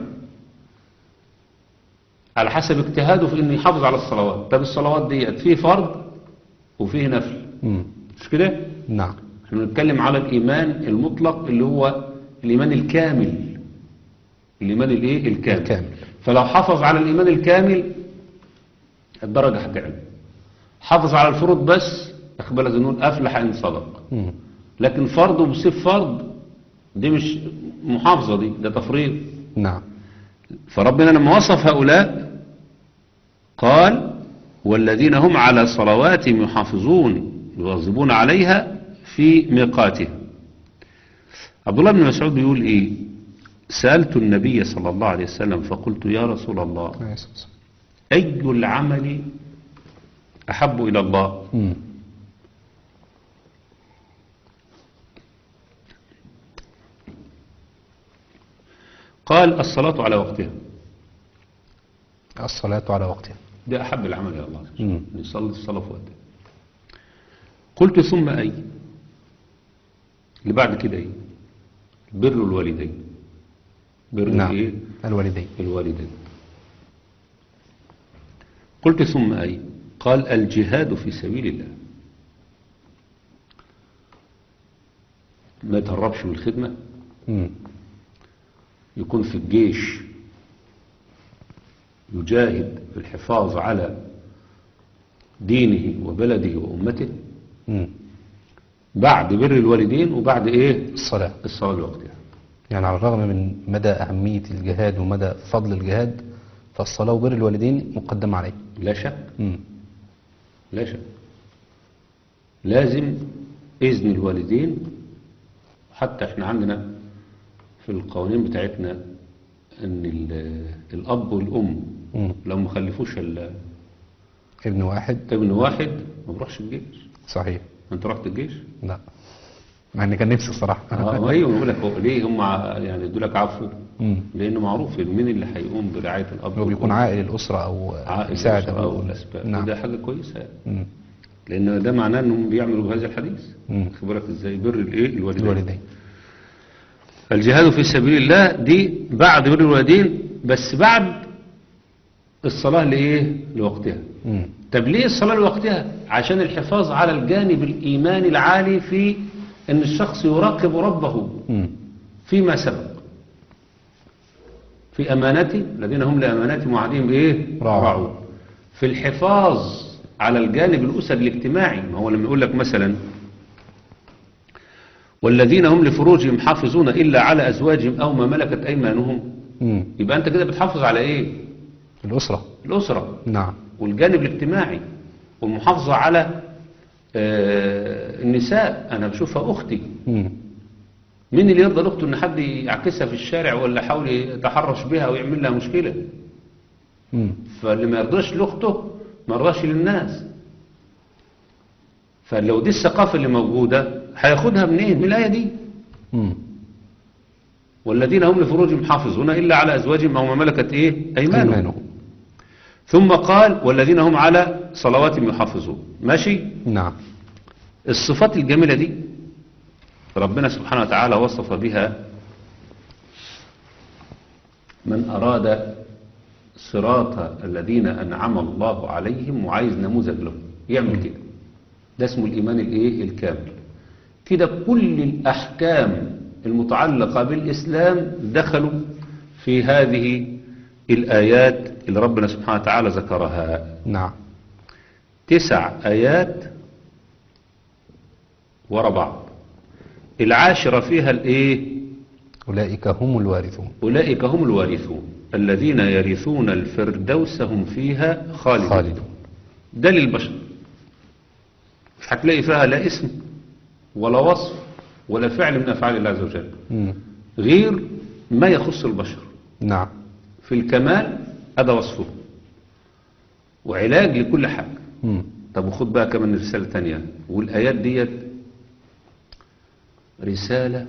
S3: على حسب اجتهاده في انه يحافظ على الصلوات طب الصلوات ديت فيه فرض وفيه نفل
S2: مم.
S3: مش كده
S2: نعم
S3: احنا بنتكلم على الإيمان المطلق اللي هو الإيمان الكامل الإيمان الايه الكامل.
S2: الكامل.
S3: فلو حافظ على الإيمان الكامل الدرجة هتعلى حافظ على الفروض بس اقبل ذنون أفلح إن صدق
S2: مم.
S3: لكن فرض وبسيب فرض دي مش محافظة دي ده تفريط
S2: نعم
S3: فربنا لما وصف هؤلاء قال والذين هم على صلواتهم يحافظون يواظبون عليها في ميقاته عبد الله بن مسعود بيقول ايه سألت النبي صلى الله عليه وسلم فقلت يا رسول الله
S2: عليه الصلاة والسلام.
S3: أي العمل أحب إلى الله
S2: مم.
S3: قال الصلاة على وقتها
S2: الصلاة على وقتها
S3: ده أحب العمل إلى الله
S2: مم.
S3: نصلي الصلاة في وقتها قلت ثم أي اللي بعد كده ايه بر الوالدين بر
S2: نعم
S3: ايه
S2: الوالدين
S3: الوالدين قلت ثم أي قال الجهاد في سبيل الله ما يتهربش من الخدمة
S2: مم.
S3: يكون في الجيش يجاهد في الحفاظ على دينه وبلده وأمته
S2: مم.
S3: بعد بر الوالدين وبعد ايه
S2: الصلاة
S3: الصلاة لوقتها
S2: يعني على الرغم من مدى أهمية الجهاد ومدى فضل الجهاد فالصلاة وبر الوالدين مقدم عليه
S3: لا شك
S2: مم.
S3: لا شك لازم إذن الوالدين حتى احنا عندنا في القوانين بتاعتنا ان ال- الاب والام
S2: مم.
S3: لو ما خلفوش ال-
S2: ابن واحد
S3: ابن واحد ما بروحش الجيش
S2: صحيح
S3: انت رحت الجيش
S2: لا مع ان كان نفسي الصراحة
S3: اه ايوه بقول لك هو ليه هم ع- يعني يدوا لك عفو
S2: مم.
S3: لانه معروف مين اللي هيقوم برعايه الاب
S2: هو بيكون
S3: والأم.
S2: عائل الأسرة أو
S3: عائل
S2: يساعد
S3: الأسرة
S2: أبوه
S3: او
S2: ولا-
S3: الاسباب
S2: نعم
S3: وده حاجه كويسه يعني.
S2: مم.
S3: لان ده معناه انهم بيعملوا بهذا الحديث
S2: مم.
S3: خد بالك ازاي بر الايه الوالدين
S2: الوالدين
S3: الجهاد في سبيل الله دي بعد بر الوالدين بس بعد الصلاة لإيه لوقتها
S2: مم.
S3: طب ليه الصلاة لوقتها عشان الحفاظ على الجانب الإيماني العالي في أن الشخص يراقب ربه
S2: مم.
S3: فيما سبق في أمانته الذين هم لأماناتهم وعدهم بإيه
S2: راعون.
S3: راعون في الحفاظ على الجانب الأسري الاجتماعي ما هو لما يقول لك مثلا والذين هم لفروجهم حافظون إلا على أزواجهم أو ما ملكت أيمانهم
S2: مم.
S3: يبقى أنت كده بتحافظ على إيه
S2: الأسرة
S3: الأسرة
S2: نعم
S3: والجانب الاجتماعي والمحافظة على آه، النساء أنا بشوفها أختي
S2: مم.
S3: مين اللي يرضى لاخته ان حد يعكسها في الشارع ولا يحاول يتحرش بها ويعمل لها مشكله
S2: مم.
S3: فاللي ما يرضاش لاخته ما يرضاش للناس فلو دي الثقافه اللي موجوده هياخدها منين من الايه دي
S2: مم.
S3: والذين هم لفروجهم حافظون الا على ازواجهم او ما ملكت ايه ايمانهم
S2: أيمانه
S3: ثم قال والذين هم على صلواتهم يحافظون ماشي
S2: نعم
S3: الصفات الجميلة دي ربنا سبحانه وتعالى وصف بها من أراد صراط الذين أنعم الله عليهم وعايز نموذج لهم يعمل كده ده اسمه الإيمان الإيه الكامل كده كل الأحكام المتعلقة بالإسلام دخلوا في هذه الآيات اللي ربنا سبحانه وتعالى ذكرها
S2: نعم
S3: تسع آيات ورا بعض العاشرة فيها الإيه
S2: أولئك هم الوارثون
S3: أولئك هم الوارثون الذين يرثون الفردوس هم فيها خالدون
S2: خالدون
S3: ده للبشر مش هتلاقي فيها لا اسم ولا وصف ولا فعل من أفعال الله عز وجل
S2: مم.
S3: غير ما يخص البشر
S2: نعم
S3: في الكمال هذا وصفه وعلاج لكل حاجة
S2: مم.
S3: طب وخد بقى كمان رسالة تانية والآيات ديت رسالة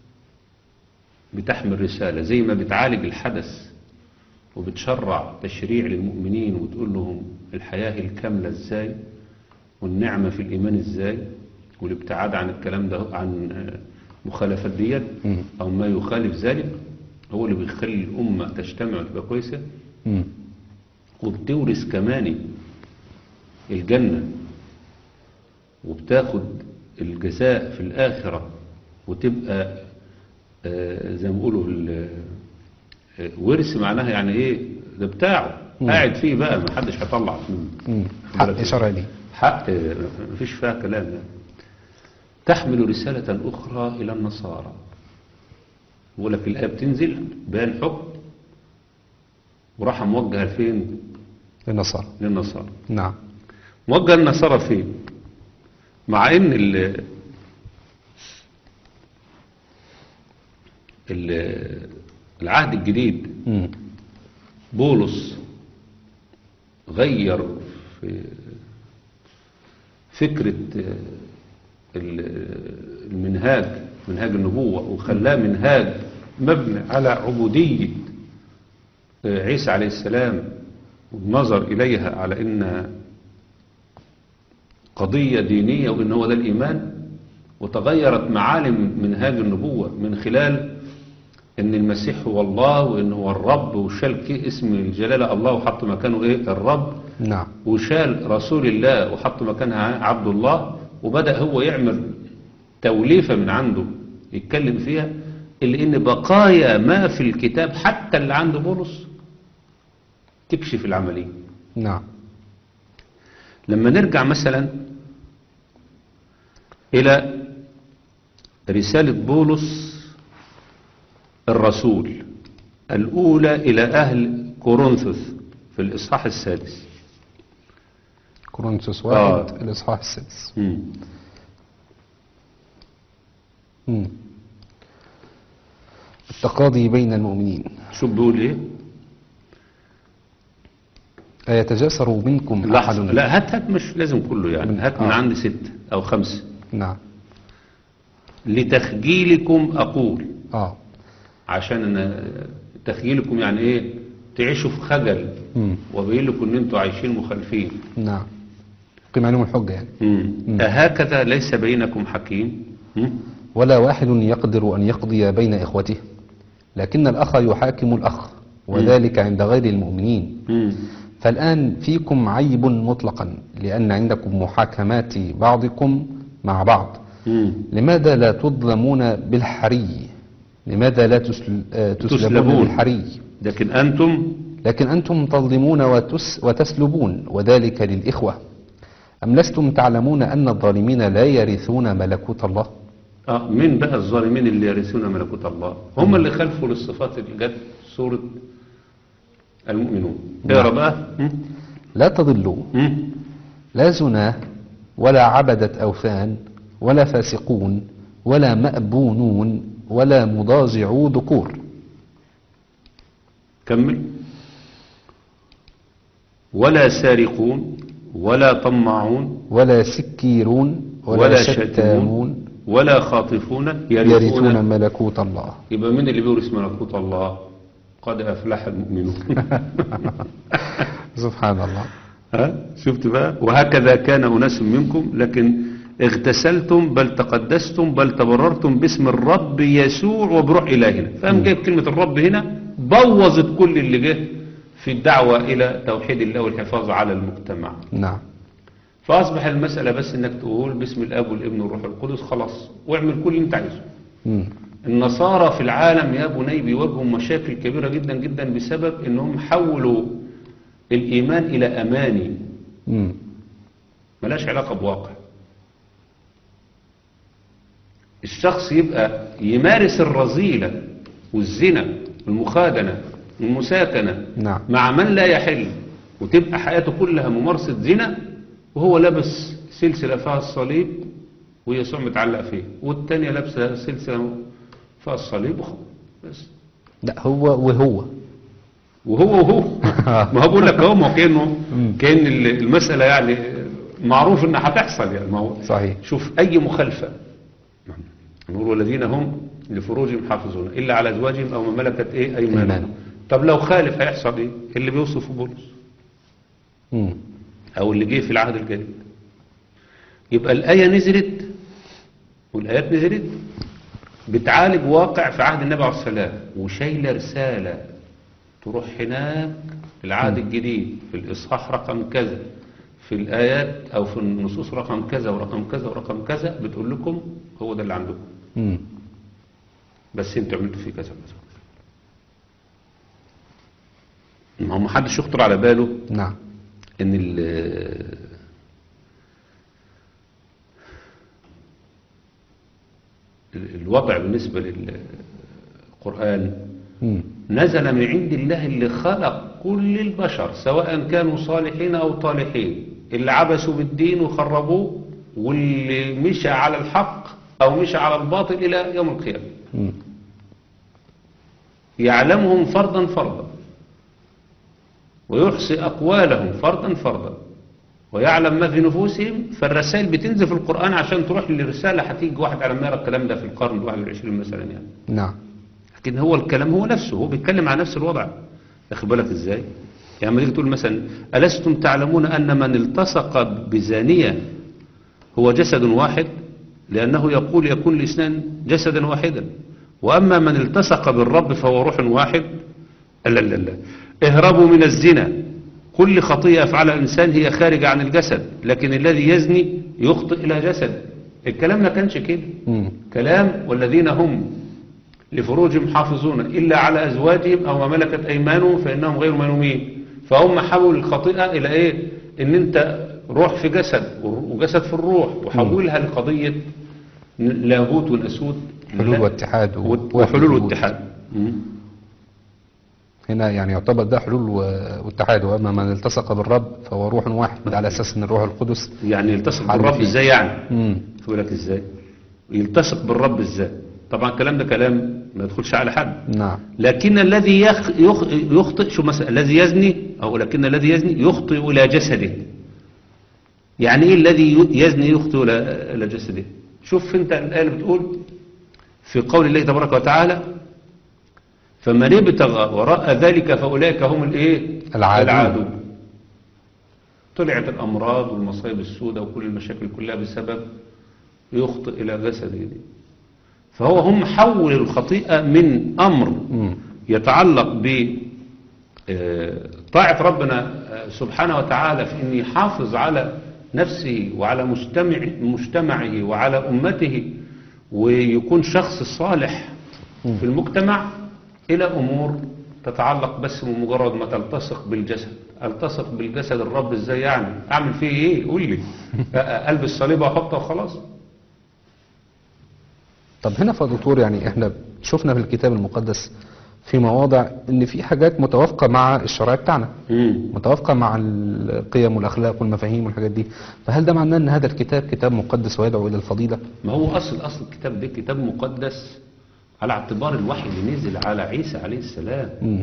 S3: بتحمل رسالة زي ما بتعالج الحدث وبتشرع تشريع للمؤمنين وتقول لهم الحياة الكاملة ازاي والنعمة في الإيمان ازاي والابتعاد عن الكلام ده عن آه، مخالفات ديت
S2: مم.
S3: أو ما يخالف ذلك هو اللي بيخلي الأمة تجتمع وتبقى كويسة
S2: مم.
S3: وبتورث كمان الجنة وبتاخد الجزاء في الآخرة وتبقى آه، زي ما بيقولوا ال- آه، ورث معناها يعني ايه ده بتاعه
S2: مم.
S3: قاعد فيه بقى ما حدش هيطلع منه
S2: مم.
S3: خد بالك
S2: حق
S3: إيه؟
S2: شرعي ليه
S3: حق آه، مفيش فيها كلام يعني. تحمل رسالة أخرى إلى النصارى يقول لك الآية بتنزل بيان حكم وراح موجهة فين
S2: للنصارى
S3: للنصارى
S2: نعم
S3: موجه النصارى فين مع ان ال ال- العهد الجديد
S2: مم.
S3: بولس غير في فكرة ال- المنهاج منهاج النبوة وخلاه منهاج مبني على عبودية عيسى عليه السلام والنظر إليها على إن قضية دينية وإن هو ده الإيمان وتغيرت معالم منهاج النبوة من خلال ان المسيح هو الله وان هو الرب وشال كي- اسم الجلالة الله وحط مكانه ايه الرب
S2: نعم
S3: وشال رسول الله وحط مكانها عبد الله وبدأ هو يعمل توليفة من عنده يتكلم فيها اللي ان بقايا ما في الكتاب حتى اللي عند بولس تكشف العملية
S2: نعم
S3: لما نرجع مثلا إلى رسالة بولس الرسول الأولى إلى أهل كورنثوس في الإصحاح السادس
S2: كورنثوس
S3: آه.
S2: واحد الإصحاح السادس
S3: مم.
S2: مم. التقاضي بين المؤمنين
S3: شو بيقول إيه؟
S2: أيتجاسر منكم أحد
S3: لحظة لا هات هات مش لازم كله يعني
S2: من-
S3: هات من
S2: آه.
S3: عندي ستة أو خمسة
S2: نعم
S3: لتخجيلكم أقول
S2: آه
S3: عشان أنا تخجيلكم يعني إيه تعيشوا في خجل
S2: مم.
S3: وبين لكم إن أنتوا عايشين مخالفين
S2: نعم قيم عليهم الحجة يعني
S3: مم. أهكذا ليس بينكم حكيم مم؟
S2: ولا واحد يقدر أن يقضي بين إخوته لكن الأخ يحاكم الأخ وذلك عند غير المؤمنين
S3: مم.
S2: فالآن فيكم عيب مطلقا لأن عندكم محاكمات بعضكم مع بعض
S3: مم.
S2: لماذا لا تظلمون بالحري لماذا لا تسل... آه، تسلبون
S3: تسلبون.
S2: بالحري
S3: لكن أنتم
S2: لكن أنتم تظلمون وتس... وتسلبون وذلك للإخوة أم لستم تعلمون أن الظالمين لا يرثون ملكوت الله
S3: آه من بقى الظالمين اللي يرثون ملكوت الله هم اللي خلفوا للصفات اللي جت في سورة المؤمنون اقرا بقى مم؟
S2: لا تضلوا
S3: مم؟
S2: لا زنا ولا عبدة أوثان ولا فاسقون ولا مأبونون ولا مضاجعو ذكور
S3: كمل ولا سارقون ولا طماعون
S2: ولا سكيرون ولا,
S3: ولا
S2: شتامون
S3: شتمون ولا خاطفون
S2: يرثون
S3: يرثون
S2: ملكوت الله
S3: يبقى مين اللي بيورث ملكوت الله قد أفلح المؤمنون
S2: سبحان الله
S3: ها شفت بقى وهكذا كان أناس منكم لكن اغتسلتم بل تقدستم بل تبررتم باسم الرب يسوع وبروح إلهنا فهم جايب كلمة الرب هنا بوظت كل اللي جه في الدعوة إلى توحيد الله والحفاظ على المجتمع
S2: نعم
S3: فأصبح المسألة بس إنك تقول باسم الأب والابن والروح القدس خلاص واعمل كل اللي أنت عايزه
S2: مم.
S3: النصارى في العالم يا بني بيواجهوا مشاكل كبيرة جدا جدا بسبب انهم حولوا الايمان الى اماني
S2: مم.
S3: ملاش علاقة بواقع الشخص يبقى يمارس الرذيلة والزنا والمخادنة والمساكنة
S2: نعم.
S3: مع من لا يحل وتبقى حياته كلها ممارسة زنا وهو لابس سلسلة فيها الصليب ويسوع متعلق فيه والتانية لابسة سلسلة فيها الصليب وخ- بس
S2: لا هو وهو
S3: وهو وهو ما هو بقول لك اهو ما هو كانه كان ال- المسألة يعني معروف انها هتحصل يعني ما هو
S2: صحيح
S3: شوف اي مخالفة نقول والذين هم لفروجهم حافظون الا على ازواجهم او ما ملكت ايه ايمانهم
S2: أيمانهم.
S3: طب لو خالف هيحصل ايه اللي بيوصف بولس
S2: مم.
S3: او اللي جه في العهد الجديد يبقى الآية نزلت والآيات نزلت بتعالج واقع في عهد النبي عليه السلام وشايلة رسالة تروح هناك في العهد الجديد في الإصحاح رقم كذا في الآيات أو في النصوص رقم كذا ورقم كذا ورقم كذا بتقول لكم هو ده اللي عندكم
S2: مم.
S3: بس انتوا عملتوا فيه كذا كذا ما هو محدش يخطر على باله
S2: نعم
S3: ان ال- ال- الوضع بالنسبة للقرآن
S2: مم.
S3: نزل من عند الله اللي خلق كل البشر سواء كانوا صالحين أو طالحين اللي عبسوا بالدين وخربوه واللي مشى على الحق أو مشى على الباطل إلى يوم القيامة
S2: مم.
S3: يعلمهم فردا فردا ويحصي أقوالهم فردا فردا ويعلم ما في نفوسهم فالرسائل بتنزل في القرآن عشان تروح للرسالة هتيجي واحد على ما يرى الكلام ده في القرن الواحد والعشرين مثلا يعني
S2: نعم
S3: لكن هو الكلام هو نفسه هو بيتكلم عن نفس الوضع واخد بالك ازاي يعني لما تيجي تقول مثلا ألستم تعلمون أن من التصق بزانية هو جسد واحد لأنه يقول يكون الاثنان جسدا واحدا وأما من التصق بالرب فهو روح واحد لا لا لا اهربوا من الزنا كل خطيئة يفعلها الإنسان هي خارجة عن الجسد لكن الذي يزني يخطئ إلى جسد الكلام ما كانش كده
S2: مم.
S3: كلام والذين هم لفروجهم حافظون إلا على أزواجهم أو ما ملكت أيمانهم فإنهم غير ملومين فهم حولوا الخطيئة إلى إيه إن أنت روح في جسد وجسد في الروح وحولها لقضية لاهوت والأسود
S2: حلول واتحاد و-
S3: وحلول
S2: وحلول.
S3: واتحاد مم.
S2: هنا يعني يعتبر ده حلول و- واتحاد واما من التصق بالرب فهو روح واحد على اساس ان الروح القدس
S3: يعني يلتصق
S2: حل
S3: بالرب
S2: فيه.
S3: ازاي يعني
S2: مم.
S3: يقول لك ازاي يلتصق بالرب ازاي طبعا الكلام ده كلام ما يدخلش على حد
S2: نعم
S3: لكن الذي يخ يخ يخطئ شو مثلا الذي يزني او لكن الذي يزني يخطئ الى جسده يعني ايه الذي ي- يزني يخطئ الى إلى جسده شوف انت الايه اللي بتقول في قول الله تبارك وتعالى فمن ابتغى وراء ذلك فاولئك هم الايه
S2: العادون.
S3: العادون طلعت الامراض والمصايب السوداء وكل المشاكل كلها بسبب يخطئ الى جسده دي فهو هم حولوا الخطيئة من أمر
S2: مم.
S3: يتعلق ب آه، طاعة ربنا آه، سبحانه وتعالى في أن يحافظ على نفسه وعلى مجتمع مجتمعه وعلى أمته ويكون شخص صالح في المجتمع إلى أمور تتعلق بس بمجرد ما تلتصق بالجسد التصق بالجسد الرب ازاي يعني اعمل فيه ايه قول لي آه، البس صليبه واحطه وخلاص
S2: طب هنا يا دكتور يعني احنا شفنا في الكتاب المقدس في مواضع ان في حاجات متوافقه مع الشرع بتاعنا
S3: مم.
S2: متوافقه مع القيم والاخلاق والمفاهيم والحاجات دي فهل ده معناه ان هذا الكتاب كتاب مقدس ويدعو الى الفضيله
S3: ما هو أصل أصل الكتاب ده كتاب مقدس على اعتبار الوحي اللي نزل على عيسى عليه السلام
S2: مم.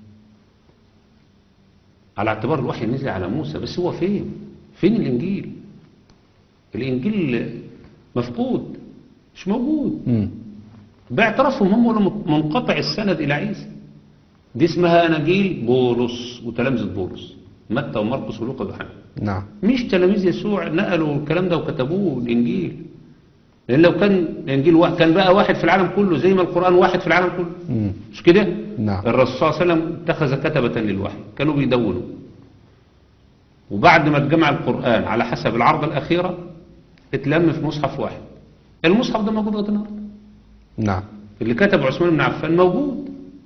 S3: على اعتبار الوحي اللي نزل على موسى بس هو فين فين الإنجيل الإنجيل مفقود مش موجود
S2: مم.
S3: باعترافهم هم ولا منقطع السند إلى عيسى دي اسمها أناجيل بولس وتلامذة بولس متى ومرقس ولوقا ويوحنا
S2: نعم
S3: مش تلاميذ يسوع نقلوا الكلام ده وكتبوه الإنجيل لأن لو كان الإنجيل واحد كان بقى واحد في العالم كله زي ما القرآن واحد في العالم كله
S2: مم.
S3: مش كده
S2: نعم.
S3: الرسول صلى الله عليه وسلم اتخذ كتبة للوحي كانوا بيدونوا وبعد ما اتجمع القرآن على حسب العرض الأخيرة اتلم في مصحف واحد المصحف ده موجود لغاية النهارده
S2: نعم
S3: اللي كتب عثمان بن عفان موجود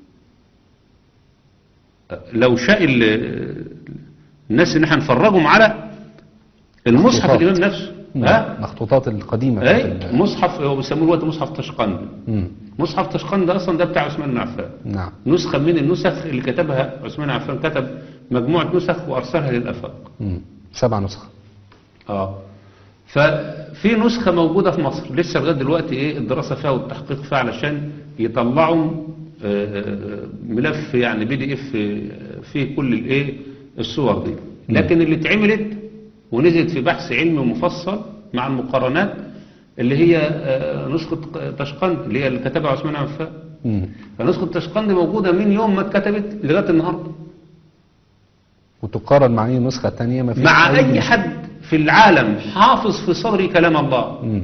S3: لو شاء ال- الناس ان احنا نفرجهم على المصحف
S2: مخطوطات.
S3: الامام نفسه ها
S2: نعم. مخطوطات القديمه بتاعت
S3: اي
S2: ال-
S3: مصحف هو بيسموه دلوقتي مصحف تشقند
S2: مم.
S3: مصحف تشقند ده اصلا ده بتاع عثمان بن عفان
S2: نعم
S3: نسخة من النسخ اللي كتبها عثمان بن عفان كتب مجموعة نسخ وارسلها للافاق
S2: مم. سبع نسخ
S3: اه ففي نسخة موجودة في مصر لسه لغاية دلوقتي ايه الدراسة فيها والتحقيق فيها علشان يطلعوا آه، آه، ملف يعني بي دي اف فيه كل الايه الصور دي لكن اللي اتعملت ونزلت في بحث علمي مفصل مع المقارنات اللي هي آه، نسخة تشقند اللي هي اللي كتبها عثمان عفان
S2: مم.
S3: فنسخة تشقند موجودة من يوم ما اتكتبت لغاية النهاردة
S2: وتقارن مع اي نسخه تانية ما فيش
S3: مع اي حد في العالم حافظ في صدره كلام الله
S2: مم.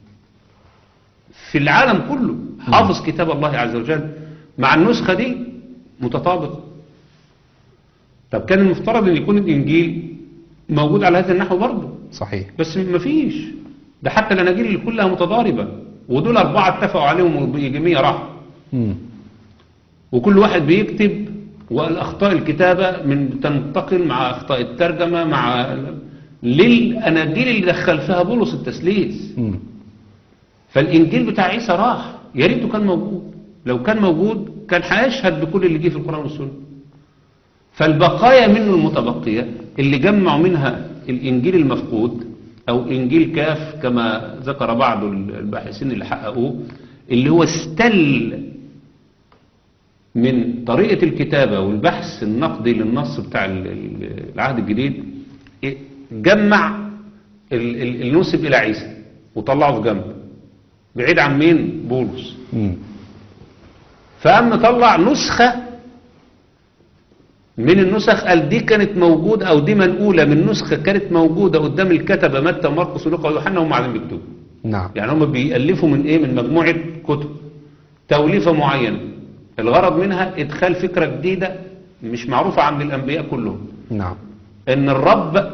S3: في العالم كله حافظ كتاب الله عز وجل مع النسخة دي متطابق طب كان المفترض ان يكون الانجيل موجود على هذا النحو برضه
S2: صحيح
S3: بس مفيش ده حتى الاناجيل اللي كلها متضاربة ودول اربعة اتفقوا عليهم ويجي راح
S2: مم.
S3: وكل واحد بيكتب والأخطاء الكتابة من تنتقل مع أخطاء الترجمة مع للأناجيل اللي دخل فيها بولس التسليس
S2: مم.
S3: فالإنجيل بتاع عيسى راح يا ريته كان موجود لو كان موجود كان هيشهد بكل اللي جه في القرآن والسنة فالبقايا منه المتبقية اللي جمعوا منها الإنجيل المفقود أو إنجيل كاف كما ذكر بعض الباحثين اللي حققوه اللي هو استل من طريقة الكتابة والبحث النقدي للنص بتاع ال- ال- العهد الجديد إيه، جمع ال- ال- النسب إلى عيسى وطلعه في جنب بعيد عن مين بولس
S2: مم.
S3: فقام مطلع نسخة من النسخ قال دي كانت موجودة أو دي منقولة من نسخة كانت موجودة قدام الكتبة متى ومرقس ولوقا ويوحنا وهم قاعدين بيكتبوا
S2: نعم
S3: يعني هم بيألفوا من ايه من مجموعة كتب توليفة معينة الغرض منها ادخال فكرة جديدة مش معروفة عند الانبياء كلهم
S2: نعم
S3: ان الرب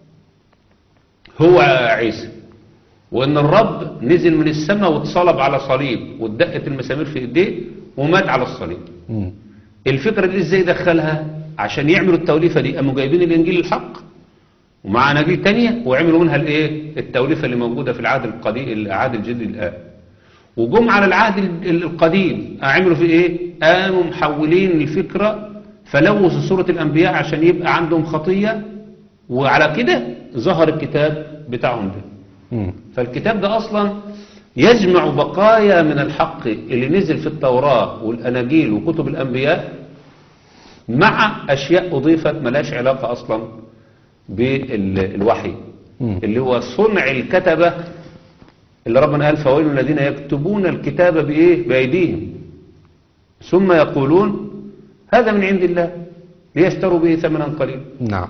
S3: هو عيسى وان الرب نزل من السماء واتصلب على صليب واتدقت المسامير في ايديه ومات على الصليب
S2: مم.
S3: الفكرة دي ازاي دخلها عشان يعملوا التوليفة دي قاموا جايبين الانجيل الحق ومع اناجيل تانية وعملوا منها الايه التوليفة اللي موجودة في العهد القديم العهد الجديد الان وجم على العهد ال- القديم عملوا في ايه قاموا محولين الفكرة فلوثوا سورة الانبياء عشان يبقى عندهم خطية وعلى كده ظهر الكتاب بتاعهم ده
S2: مم.
S3: فالكتاب ده أصلا يجمع بقايا من الحق اللي نزل في التوراة والأناجيل وكتب الأنبياء مع أشياء أضيفت ملاش علاقة أصلا بالوحي
S2: مم.
S3: اللي هو صنع الكتبة اللي ربنا قال فويل الذين يكتبون الكتاب بإيه بأيديهم ثم يقولون هذا من عند الله ليشتروا به ثمنا قليلا
S2: نعم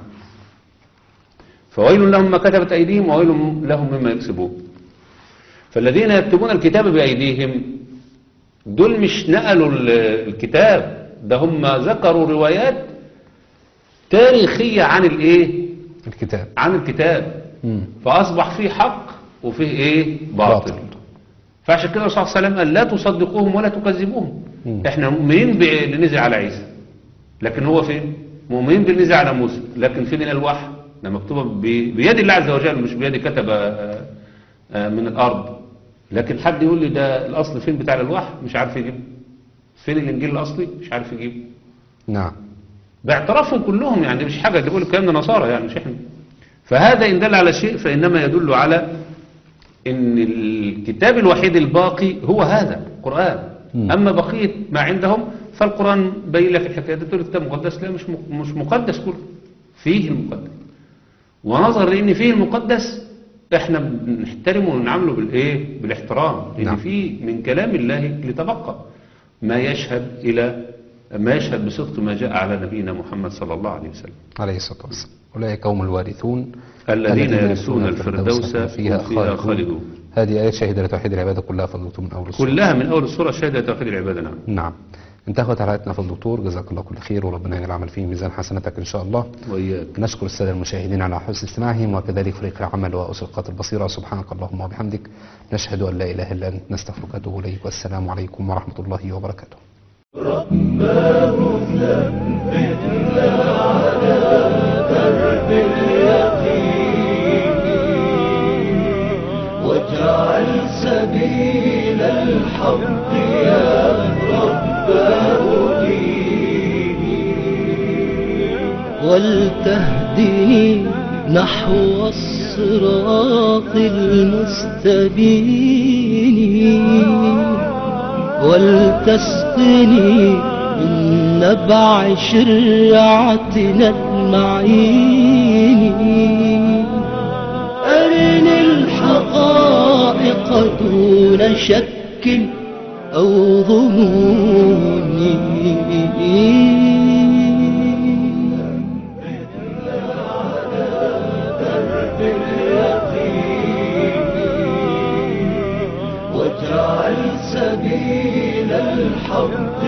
S3: فويل لهم ما كتبت أيديهم وويل لهم مما يكسبون فالذين يكتبون الكتاب بأيديهم دول مش نقلوا ال- الكتاب ده هم ذكروا روايات تاريخية عن الايه
S2: الكتاب
S3: عن الكتاب
S2: مم.
S3: فأصبح فيه حق وفيه ايه باطل,
S2: باطل.
S3: فعشان كده الرسول صلى الله عليه وسلم قال لا تصدقوهم ولا تكذبوهم
S2: مم.
S3: احنا مؤمنين باللي نزل على عيسى لكن هو فين مؤمنين باللي نزل على موسى لكن فين الالواح ده مكتوبه ب- بيد الله عز وجل مش بيد كتب آه، آه، من الارض لكن حد يقول لي ده الاصل فين بتاع الالواح مش عارف يجيب فين الانجيل الاصلي مش عارف يجيب
S2: نعم
S3: باعترافهم كلهم يعني مش حاجه اللي بيقولوا الكلام ده نصارى يعني مش احنا فهذا ان دل على شيء فانما يدل على ان الكتاب الوحيد الباقي هو هذا القران
S2: مم.
S3: اما بقيه ما عندهم فالقران بين لك الحكايه دي تقول الكتاب مقدس لا مش م- مش مقدس كله فيه المقدس ونظرا لان فيه المقدس احنا بنحترمه ونعامله بالايه بالاحترام لان
S2: نعم.
S3: فيه من كلام الله لتبقى ما يشهد الى ما يشهد بصدق ما جاء على نبينا محمد صلى الله عليه وسلم
S2: عليه الصلاة والسلام أولئك هم الوارثون
S3: الذين يرثون الفردوس
S2: هم
S3: فيها خالدون
S2: هذه آيات شهد لتوحيد العبادة كلها فضلت من أول السورة
S3: كلها من اول السوره شهاده توحيد العباده نعم
S2: نعم انتهت حلقتنا في الدكتور جزاك الله كل خير وربنا يجعل العمل فيه ميزان حسناتك إن شاء الله
S3: واياك
S2: نشكر السادة المشاهدين على حسن استماعهم وكذلك فريق العمل وأسرقات البصيرة سبحانك اللهم وبحمدك نشهد أن لا إله إلا أنت نستغفرك ونتوب إليك والسلام عليكم ورحمة الله وبركاته
S1: واجعل سبيل الحق يا رب هديني ولتهدني نحو الصراط المستبين ولتسقني من نبع شرعتنا المعين أرني الحقائق دون شك أو ظنون واجعل سبيل الحق